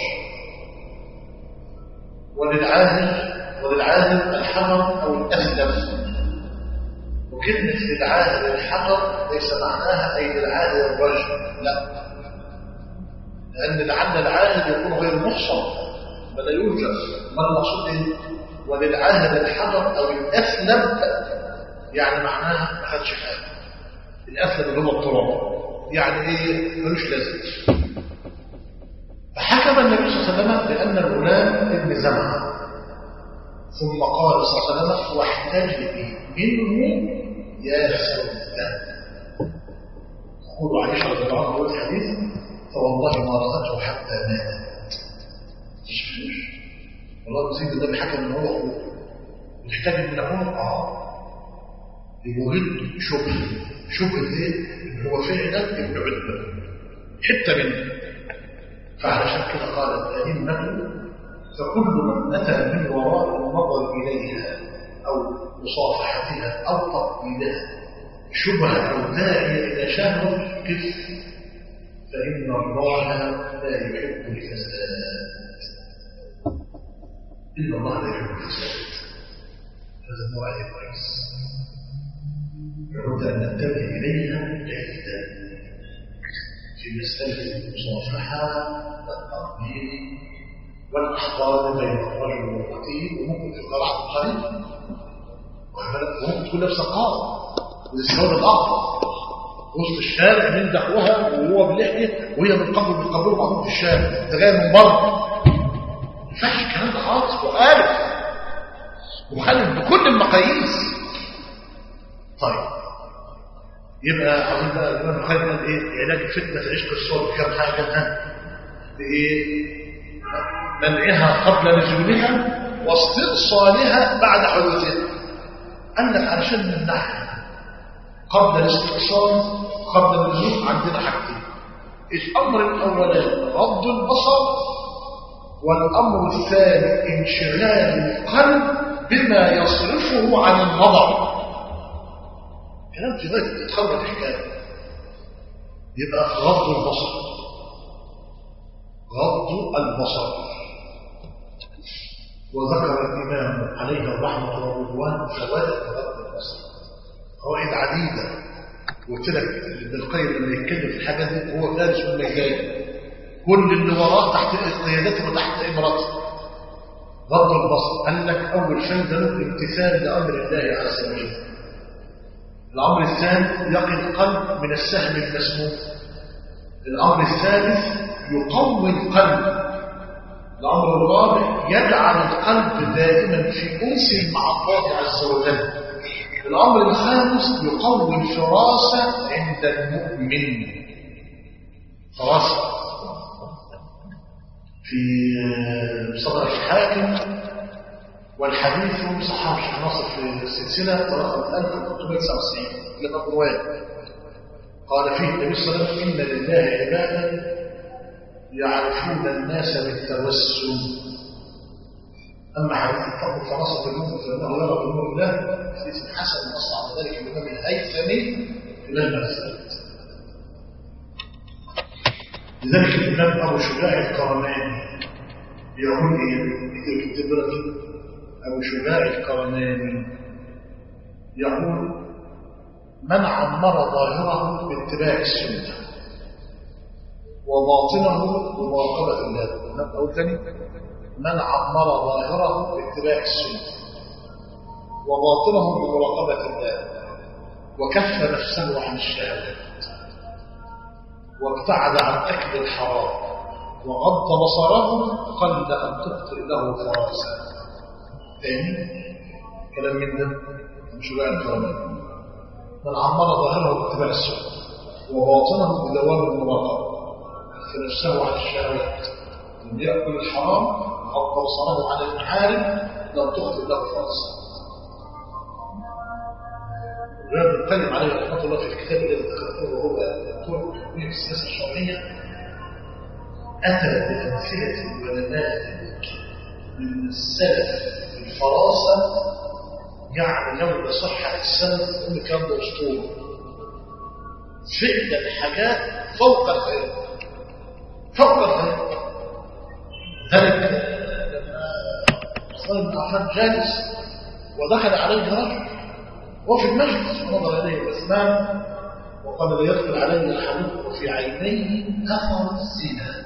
وللعاهل وللعاهل الحمر أو الأسلم وكلمة للعاهل الحمر ليس معناها أي للعاهل الرجل لا لأن لعل العاهل يكون غير محصن بل لا يوجد ما المقصود إيه؟ وللعاهل الحمر أو الأسلم يعني معناها ما خدش حاجة الأسلم اللي هو التراب يعني إيه ملوش لازم فحكم النبي صلى الله عليه وسلم بأن الغلام ابن زمعة ثم قال صلى الله عليه وسلم واحتج منه يا سودان تقول عائشة رضي الله عنها في الحديث فوالله ما رأته حتى مات تشفوش والله سيد النبي حكم ان هو اخوه محتاج ان اخوه اه ليرد شبه شبه ايه ان هو فعلا ابن عتبه حته منه فعلشان كده قال الائمه فكل من اتى من وراء النظر اليها او مصافحتها او تقبيلها شبهه او داعيه الى شهوه كف فان الله لا يحب الفساد إن الله لا يحب الفساد هذا النوع كويس لابد أن ننتبه إليها جيدا في مسألة المصافحة والتقبيل والأحضان بين الرجل والقتيل وممكن في قراءة القريب وممكن تكون نفس القاضي والسبب الأخضر وسط الشارع من دعوها وهو باللحية وهي من قبل من قبل بعضهم في الشارع ده جاي من بره ينفعش الكلام ده خالص مخالف مخالف بكل المقاييس طيب يبقى عاوزين بقى الامام البخاري قال ايه علاج فتنه عشق الصور بكام حاجه ها بايه منعها قبل نزولها واستئصالها بعد حدوثها قال لك علشان نمنعها قبل الاستئصال قبل النزول عندنا حاجتين الامر الاولاني رد البصر والأمر الثاني انشغال القلب بما يصرفه عن النظر كلام في غاية تتخرج الحكاية يبقى غض البصر غض البصر وذكر الإمام عليه الرحمة والرضوان فوائد غض البصر فوائد عديدة قلت لك ابن القيم لما يتكلم في الحاجة دي هو فارس من الجاي كل اللي وراه تحت قيادته وتحت امرته غض البصر قال لك اول شيء ده امتثال لامر الله عز وجل الامر الثاني يقي القلب من السهم المسموم الامر الثالث يقوي القلب الامر الرابع يجعل القلب دائما في انس مع الله عز وجل الامر الخامس يقوي الفراسه عند المؤمن فراسه في صدر الحاكم والحديث صححه الشيخ ناصر في السلسله رقم 1399 لقب روايه قال فيه النبي صلى الله عليه وسلم ان لله عبادا يعرفون الناس بالتوسل اما حديث الفضل فراسه المؤمن فانه يرى بنور الله حديث حسن نص على ذلك الامام الهيثمي في المسألة لذلك الإمام أبو شجاع القرناني يقول إيه؟ يكتب لك أبو شجاع القرناني يقول من عمر ظاهره باتباع السنة وباطنه بمراقبة الله أقول ثاني من عمر ظاهره باتباع السنة وباطنه بمراقبة الله وكف نفسه عن الشهوات وابتعد عن أكل الحرام وغض بصره قل أن تخطئ له فراسا ثاني كلام من ده مش بقى الكلام من عمر ظاهره باتباع السنة وباطنه بدوام المراقبة في نفسه عن الشهوات لم يأكل الحرام غض بصره عن المحارم لم تخطئ له فراسا الرجل نتكلم عليه رحمه الله في الكتاب الذي ذكرته وهو الدكتور الحكومي في السياسه الشرعيه اتى بامثله ونماذج من السلف في الفراسه يعني لو صحه السند يقول الكلام ده اسطوره فعلا حاجات فوق الخيال فوق الخيال ذلك لما عثمان بن عفان جالس ودخل عليه رجل وفي المجلس ونظر اليه عثمان وقال لا يدخل علي احدكم وفي عينيه اثر الزنا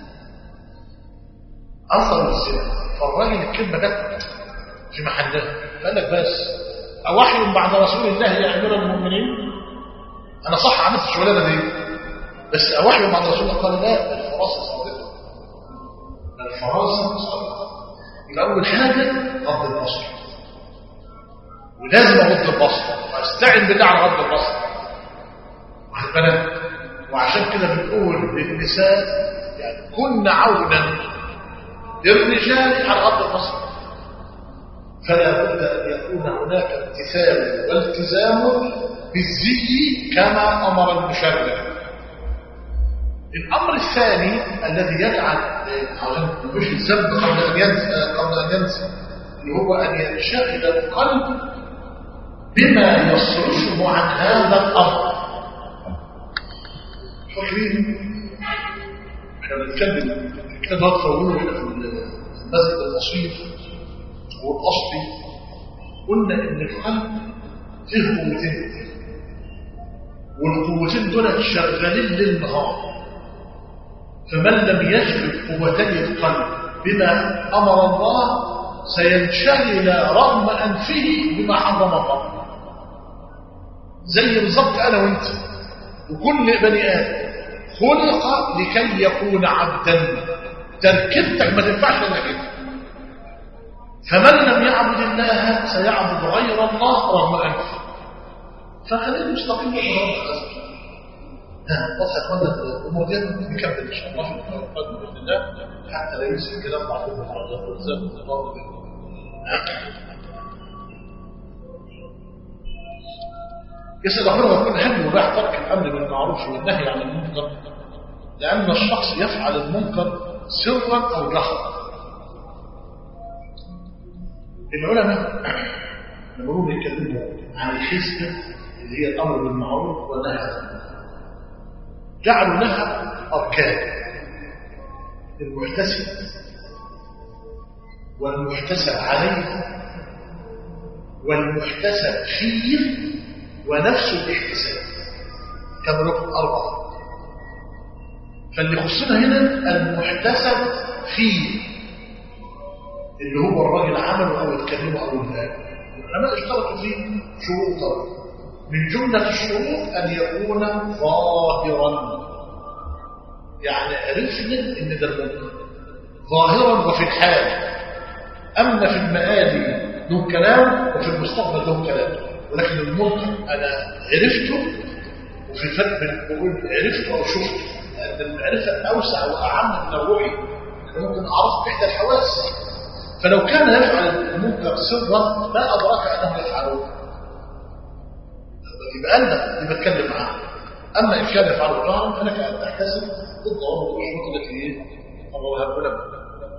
اثر الزنا فالراجل الكلمه جت في محلها فقال لك بس اوحي بعد رسول الله يا امير المؤمنين انا صح عملت الشغلانه دي بس اوحي بعد رسول الله قال لا الفراسه صادقه الفراسه صادقه يبقى اول حاجه غض البصر ولازم اغض البصر واستعن بالله على غض البصر واخد بالك وعشان كده بنقول للنساء يعني كن عونا للرجال على غض البصر فلا بد ان يكون هناك امتثال والتزام بالزي كما امر المشرع الامر الثاني الذي يجعل عشان مش الذنب قبل ان ينسى قبل ان ينسى اللي هو ان ينشغل القلب بما يصرفه عن هذا الامر فاكرين احنا بنتكلم الكتاب ده تطوله هنا في المسجد البسيط والاصلي قلنا ان القلب فيه قوتين والقوتين دول شغالين ليل نهار فمن لم يشغل قوتي القلب بما امر الله سينشغل رغم انفه بما حرم الله زي بالظبط انا وانت وكل بني ادم خلق لكي يكون عبدا تركيبتك ما تنفعش الا كده فمن لم يعبد الله سيعبد غير الله رغم انفه فخلينا مستقيم برب عز وجل واضح يا اخوانا الامور دي نكمل ان شاء الله في المره القادمه باذن الله حتى لا يمسك كلام بعضهم بعض والزام الله يسأل أخبره يقول هل يباح ترك الأمر بالمعروف والنهي عن المنكر لأن الشخص يفعل المنكر سرا أو جهرا العلماء لما هم يتكلموا عن الحسبة اللي هي الأمر بالمعروف والنهي عن المنكر جعلوا لها أركان المحتسب والمحتسب عليه والمحتسب فيه ونفس الاحتساب كم ركن أربعة فاللي يخصنا هنا المحتسب فيه اللي هو الراجل عمله أو اتكلمه أو انتهى العلماء اشترطوا فيه شروطا من جملة الشروط أن يكون ظاهرا يعني عرفنا إن ده المنكر ظاهرا وفي الحال أما في المآلي له كلام وفي المستقبل له كلام ولكن المنكر أنا عرفته وفي فرق بين بقول عرفته أو شفته لأن المعرفة أوسع وأعم من الروحي ممكن أعرف بإحدى الحواس فلو كان يفعل المنكر سرا ما أدرك أنه يفعله يبقى أنا اللي بتكلم معاه أما إن كان يفعله جهرا فلك أن تحتسب الضوابط والشروط التي قررها العلماء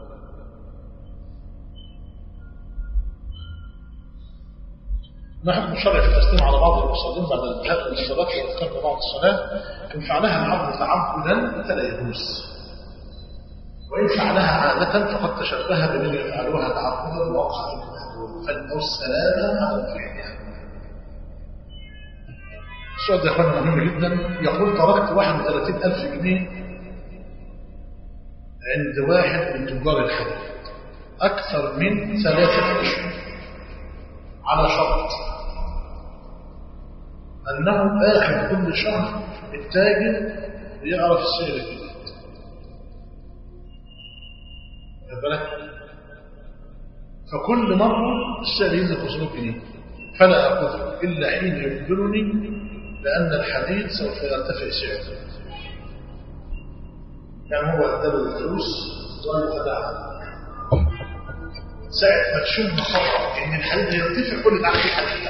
ما حكم الشرع في التسليم على بعض المصلين بعد الانتهاء من الصلاة واذكار بعض الصلاة إن فعلها العبد تعبدا فلا يجوز وإن فعلها عادة فقد تشبه بمن يفعلوها تعبدا وأقصى المحدود فالأو السلامة على فعلها السؤال ده يا اخوانا مهم جدا يقول تركت 31000 جنيه عند واحد من تجار الحديد أكثر من ثلاثة أشهر على شرط أنه آخر كل شهر التاجر يعرف السعر الجديد بالك فكل مرة السعر ينزل 500 جنيه فلا أخذه إلا حين يخبرني لأن الحديد سوف يرتفع سعره يعني هو اداله الفلوس وقال تداعى ساعة ما تشم خطأ إن الحديد يرتفع كل ده عليه حديد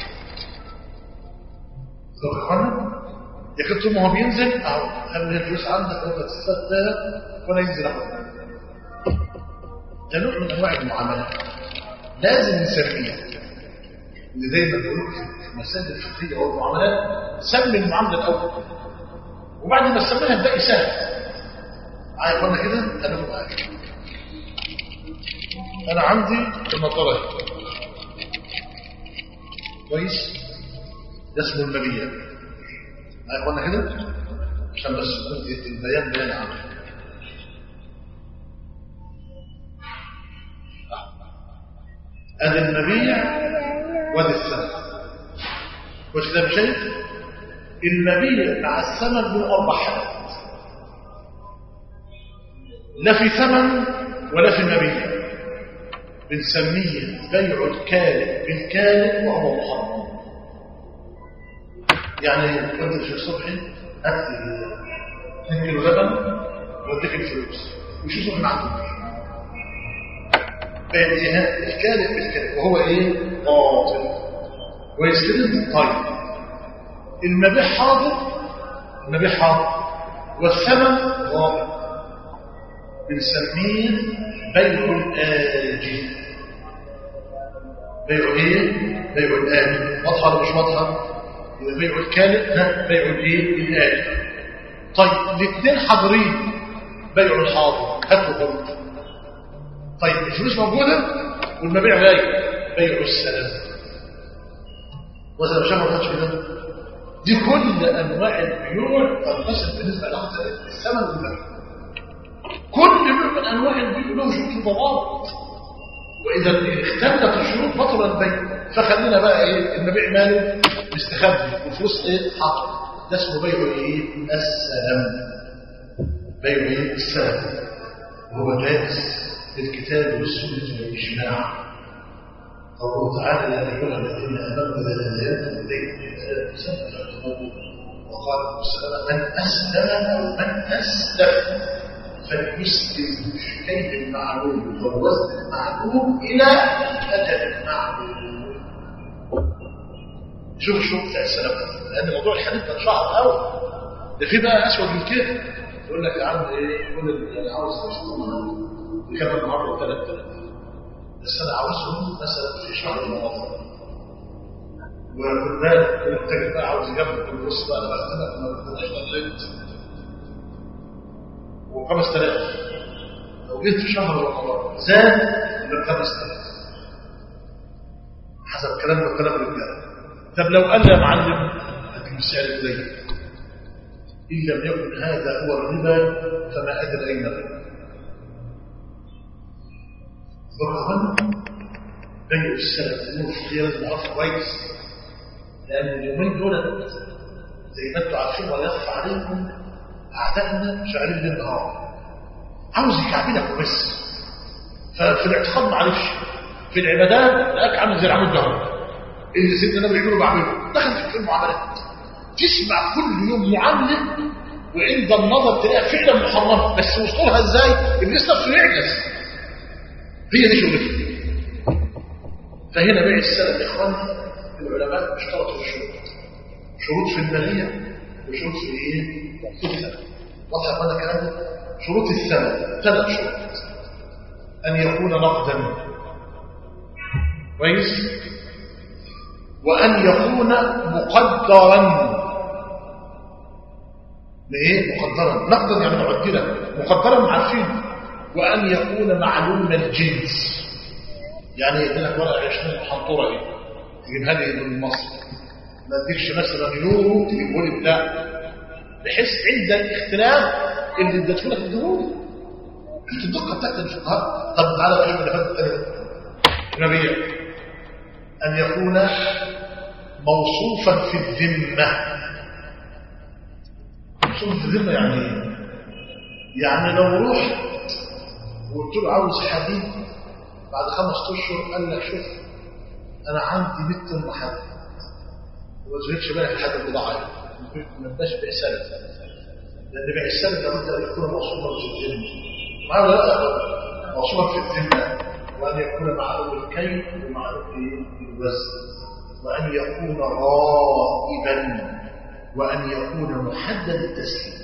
طب اخوانا يا كنت ما هو بينزل اهو خلي الفلوس عندك وانت تستخدمها وانا ينزل اهو ده نوع من انواع المعاملات لازم نسميها اللي دايما بقول لك في المسائل الفقهيه او المعاملات سمي المعامله الاول وبعد ما تسميها الباقي سهل عارف انا كده انا معاك انا عندي المطره اهي كويس ده اسمه المبيع عارف انا كده عشان بس البيان بيان عام ادي المبيع وادي الثمن مش كده شايف المبيع مع الثمن من اربع حالات لا في ثمن ولا في مبيع بنسميه بيع الكالب بالكالب وهو محرم يعني قلت في الصبح هات 2 كيلو لبن واديك الفلوس وشو صبح ما عندوش بيع الكالب بالكالب وهو ايه باطل ويستلم طيب المبيع حاضر المبيع حاضر والثمن غائب بنسميه بيع الآجل بيع ايه بيع الآجل واضحه ولا مش واضحه يبقى بيع الكالب ها بيع الايه الآجل طيب الاثنين حاضرين بيع الحاضر هاتوا برضه طيب الفلوس موجوده والمبيع غايب بيع السلام وإذا مش ما كده دي كل انواع البيوع تنقسم بالنسبه لحظه الثمن والمبيع كل نوع من انواع البيوع له شروط وضوابط واذا اختلت الشروط بطل البيع فخلينا بقى ايه المبيع ماله مستخبي والفلوس ايه حاضر ده اسمه بيع ايه السلام بيع ايه السلام وهو جائز في الكتاب والسنه والاجماع قوله تعالى يا ايها الذين امنوا اذا نزلتم اليكم وقال السلام من اسلم او من اسلم فليسلم بالشيء المعلوم والوزن المعلوم الى اجل معلوم شوف الشروط بتاع السلام لان موضوع الحديث ده شعر قوي ده في بقى اسود من كده يقول لك يا عم ايه يقول اللي عاوز يكمل النهارده 3000 بس انا عاوزهم مثلا في شهر رمضان وخد بالك انت بقى عاوز يجمع في النص بقى انا بختلف ما بختلفش ضليت و5000 لو جيت في شهر رمضان زاد يبقى 5000 حسب كلام وكلام الرجاله طب لو قال لي يا معلم هديك السعر قليل ان لم يكن هذا هو الربا فما ادري اين الربا برغم بيع السلف امور فقهيه لازم نعرفها كويس لان اليومين دول زي ما انتم عارفين ولا يخفى عليكم اعدائنا شغالين ليل نهار عاوز يكعبلك وبس ففي الاعتقاد معلش في العبادات لقاك عامل زي العمود الجهري اللي سيدنا النبي يقولوا بعمله دخل في المعاملات تسمع كل يوم معامله وعند النظر تلاقيها فعلا محرمه بس وصولها ازاي ابليس نفسه يعجز هي دي شغلته فهنا بيع السلف يا اخوان العلماء اشترطوا الشروط شروط في الماليه وشروط في ايه في الثمن واضح يا اخوان الكلام ده شروط الثمن ثلاث شروط ان يكون نقدا كويس وان يكون مقدرا لايه مقدرا نقدا يعني معدلا مقدرا عارفين وأن يكون معلوم الجنس يعني يديلك ورقة 20 محنطورة دي تجيبها لي من مصر ما تديكش مثلا يورو تجيبه لي بتاع بحيث عند الاختلاف اللي اديته لك اديهولي شفت الدقة بتاعت الفقهاء طب تعالى الكلمة اللي فاتت الثانية نبيا أن يكون موصوفا في الذمة موصوفا في الذمة يعني ايه؟ يعني لو رحت وقلت له عاوز حديد بعد خمس اشهر قال لك شوف انا عندي 100 طن حديد وما تشغلش بالك الحديد البضاعه ما تبقاش بيع سلف لان بيع السلف لابد ان يكون موصوفا في الذمه معاه لا موصوفا في الذمه وان يكون معلوم الكيل ومعلوم الوزن وان يكون غائبا وان يكون محدد التسليم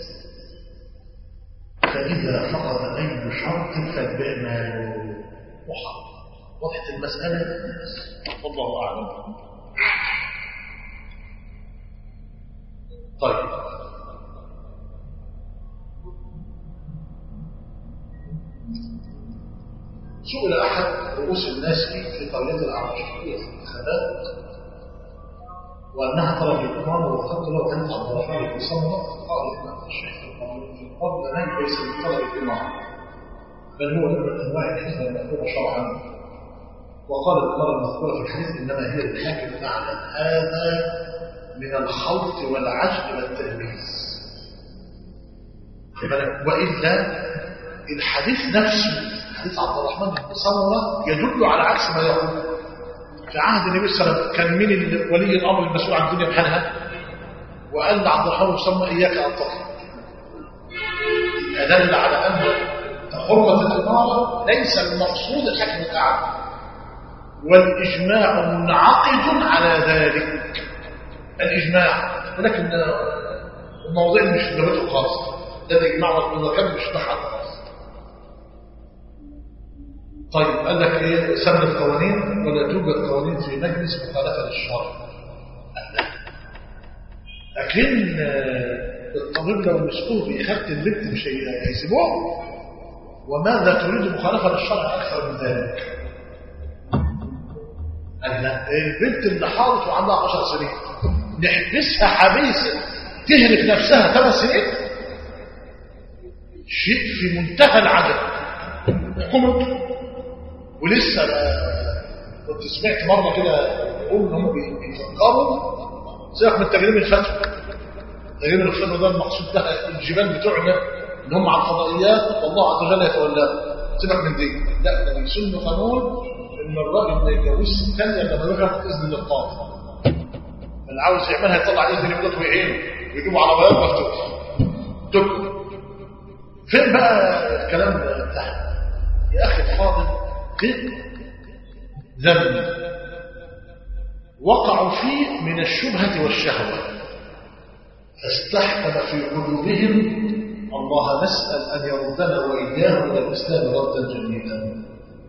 فإذا فقد أي شرط فالبيع ماله محرم وضحت المسألة والله أعلم طيب سئل أحد رؤوس الناس في قرية العربية في الانتخابات وأنها طلب الإمام وقد لو كانت عبد الرحمن بن صمد قال إن الشيخ في القبل ليس من طلب الإمام بل هو من أنواع الحزب المذكورة شرعا وقال الإمام المذكورة في الحديث إنما هي الحاكم أعلم هذا من الخلط والعجل والتلبيس وإلا الحديث نفسه حديث عبد الرحمن بن سمرة يدل على عكس ما يقول في عهد النبي صلى الله عليه وسلم كان مين ولي الأمر المسؤول عن الدنيا بحالها وقال لعبد الرحمن بن سمرة إياك أن تطلب أدل على أن حرمة الإمارة ليس المقصود الحكم الأعلى والإجماع منعقد على ذلك الإجماع ولكن الموضوع مش درجته خاصة ده الإجماع والمذكر مش محل خاص طيب قال لك ايه سن القوانين ولا توجد قوانين في مجلس مخالفة للشرع لكن الطبيب لو مسكوه بإخافة البنت مش هيسيبوه وماذا تريد مخالفة للشرع أكثر من ذلك البنت اللي حاضت وعندها 10 سنين نحبسها حبيسة تهلك نفسها 8 سنين شيء في منتهى العجب حكومة ولسه كنت سمعت مرة كده يقول انهم بيفكروا سيبك من تجريب الفتوى تجريب الفتوى ده المقصود ده الجبال بتوعنا اللي هم على الفضائيات والله عز وجل يتولاه سيبك من دي لا ده يسن قانون ان الراجل ما يتجوزش الثانيه لما يغلق باذن القاضي اللي عاوز يعملها يطلع اذن ابنته ويعينه ويجيبوا عربيات مفتوح تك فين بقى الكلام ده يا اخي الفاضل ذنب وقعوا فيه من الشبهه والشهوه فاستحكم في قلوبهم الله نسأل أن يردنا وإياه إلى الإسلام ردا جميلا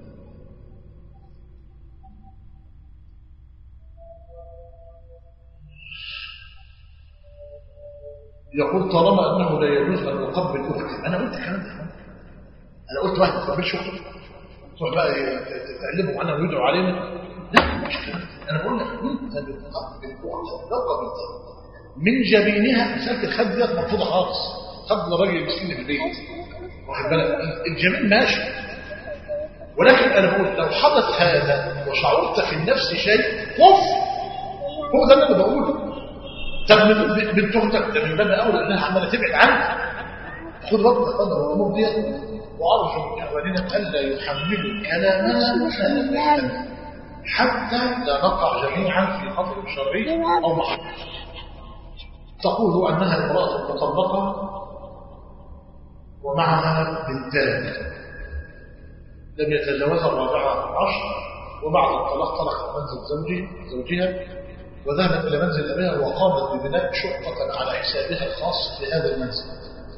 يقول طالما أنه لا يجوز أن أقبل أختي أنا قلت كلام ده أنا قلت واحد ما تقبلش أختي تروح بقى تقلبوا معانا ويدعوا علينا لا مش كلام أنا بقول لك أنت بتقبل أختك لو قبلت من جبينها مسألة الخد ديت مرفوضة خالص خد لراجل المسكين في البيت واخد بالك الجميل ماشي ولكن انا بقول لو حدث هذا وشعرت في النفس شيء قف هو ده اللي انا بقوله طب بنت اختك ده من باب اولى انها عماله تبعد عنك خد بالك خد الامور دي وارجو من اخواننا الا يحملوا كلامنا ما لم يحتمل حتى لا نقع جميعا في خطر شرعي او محرم تقول انها امراه مطلقه ومعها بنتان لم يتجاوزها الرابعة عشر وبعد الطلاق طلقت منزل زوجي زوجها وذهبت إلى منزل أبيها وقامت ببناء شقة على حسابها الخاص في هذا المنزل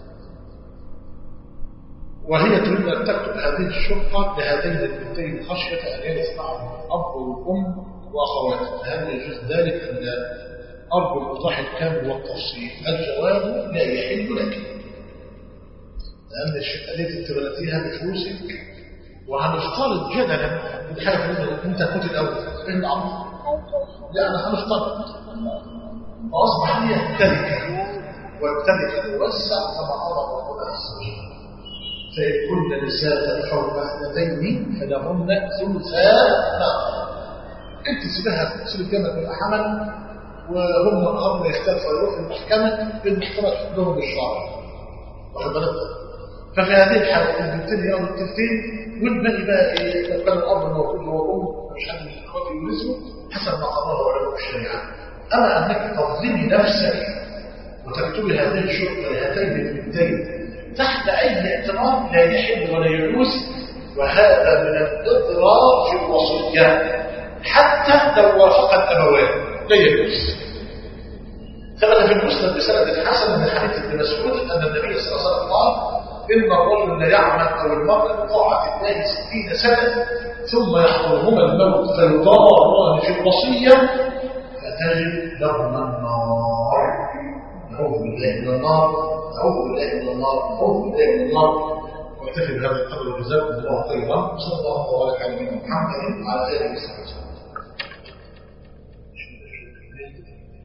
وهي تريد أن تكتب هذه الشقة لهذين البنتين خشية أن يرث معهم الأب والأم وأخواتها هل يجوز ذلك أم لا؟ أرجو الإيضاح الكامل والتفصيل الجواب لا يحل لك لأن الشقة التي تبنتيها بفلوسك وهنفترض جدلا بالحاجة اللي انت كنت الأول ايه الأمر؟ لا أنا هنفترض فأصبح هي التركة والتركة توسع كما أمر ربنا عز وجل فإن كن نساء فوق اثنتين فلهن ثلثا ما انت سيبها تسيب الجمل من الحمل وهم الأمر يختلف ويروح المحكمة المحكمة تحكمهم بالشرع واخد بالك ففي هذه الحالة البنتين ياخدوا التلتين والباقي بقى ايه لو كان الأب موجود هو أم مش حد من الإخوات يورثه حسب ما قرره علماء الشريعة أما أنك تظلمي نفسك وتكتبي هذه الشرطة لهاتين البنتين تحت أي اعتراض لا يحل ولا يجوز وهذا من الاضرار في الوصية حتى لو وافق الأبوان لا يجوز ثبت في المسند بسند حسن من حديث ابن مسعود أن النبي صلى الله عليه وسلم قال إن الرجل لا يعمل أو المرأة بطاعة الله ستين سنة ثم يحضرهما الموت فيضاران في الوصية فتجد لهما النار نعوذ بالله من النار نعوذ بالله من النار نعوذ بالله من النار واكتفي بهذا القدر وجزاكم الله خيرا صلى الله وبارك على نبينا محمد وعلى اله وصحبه وسلم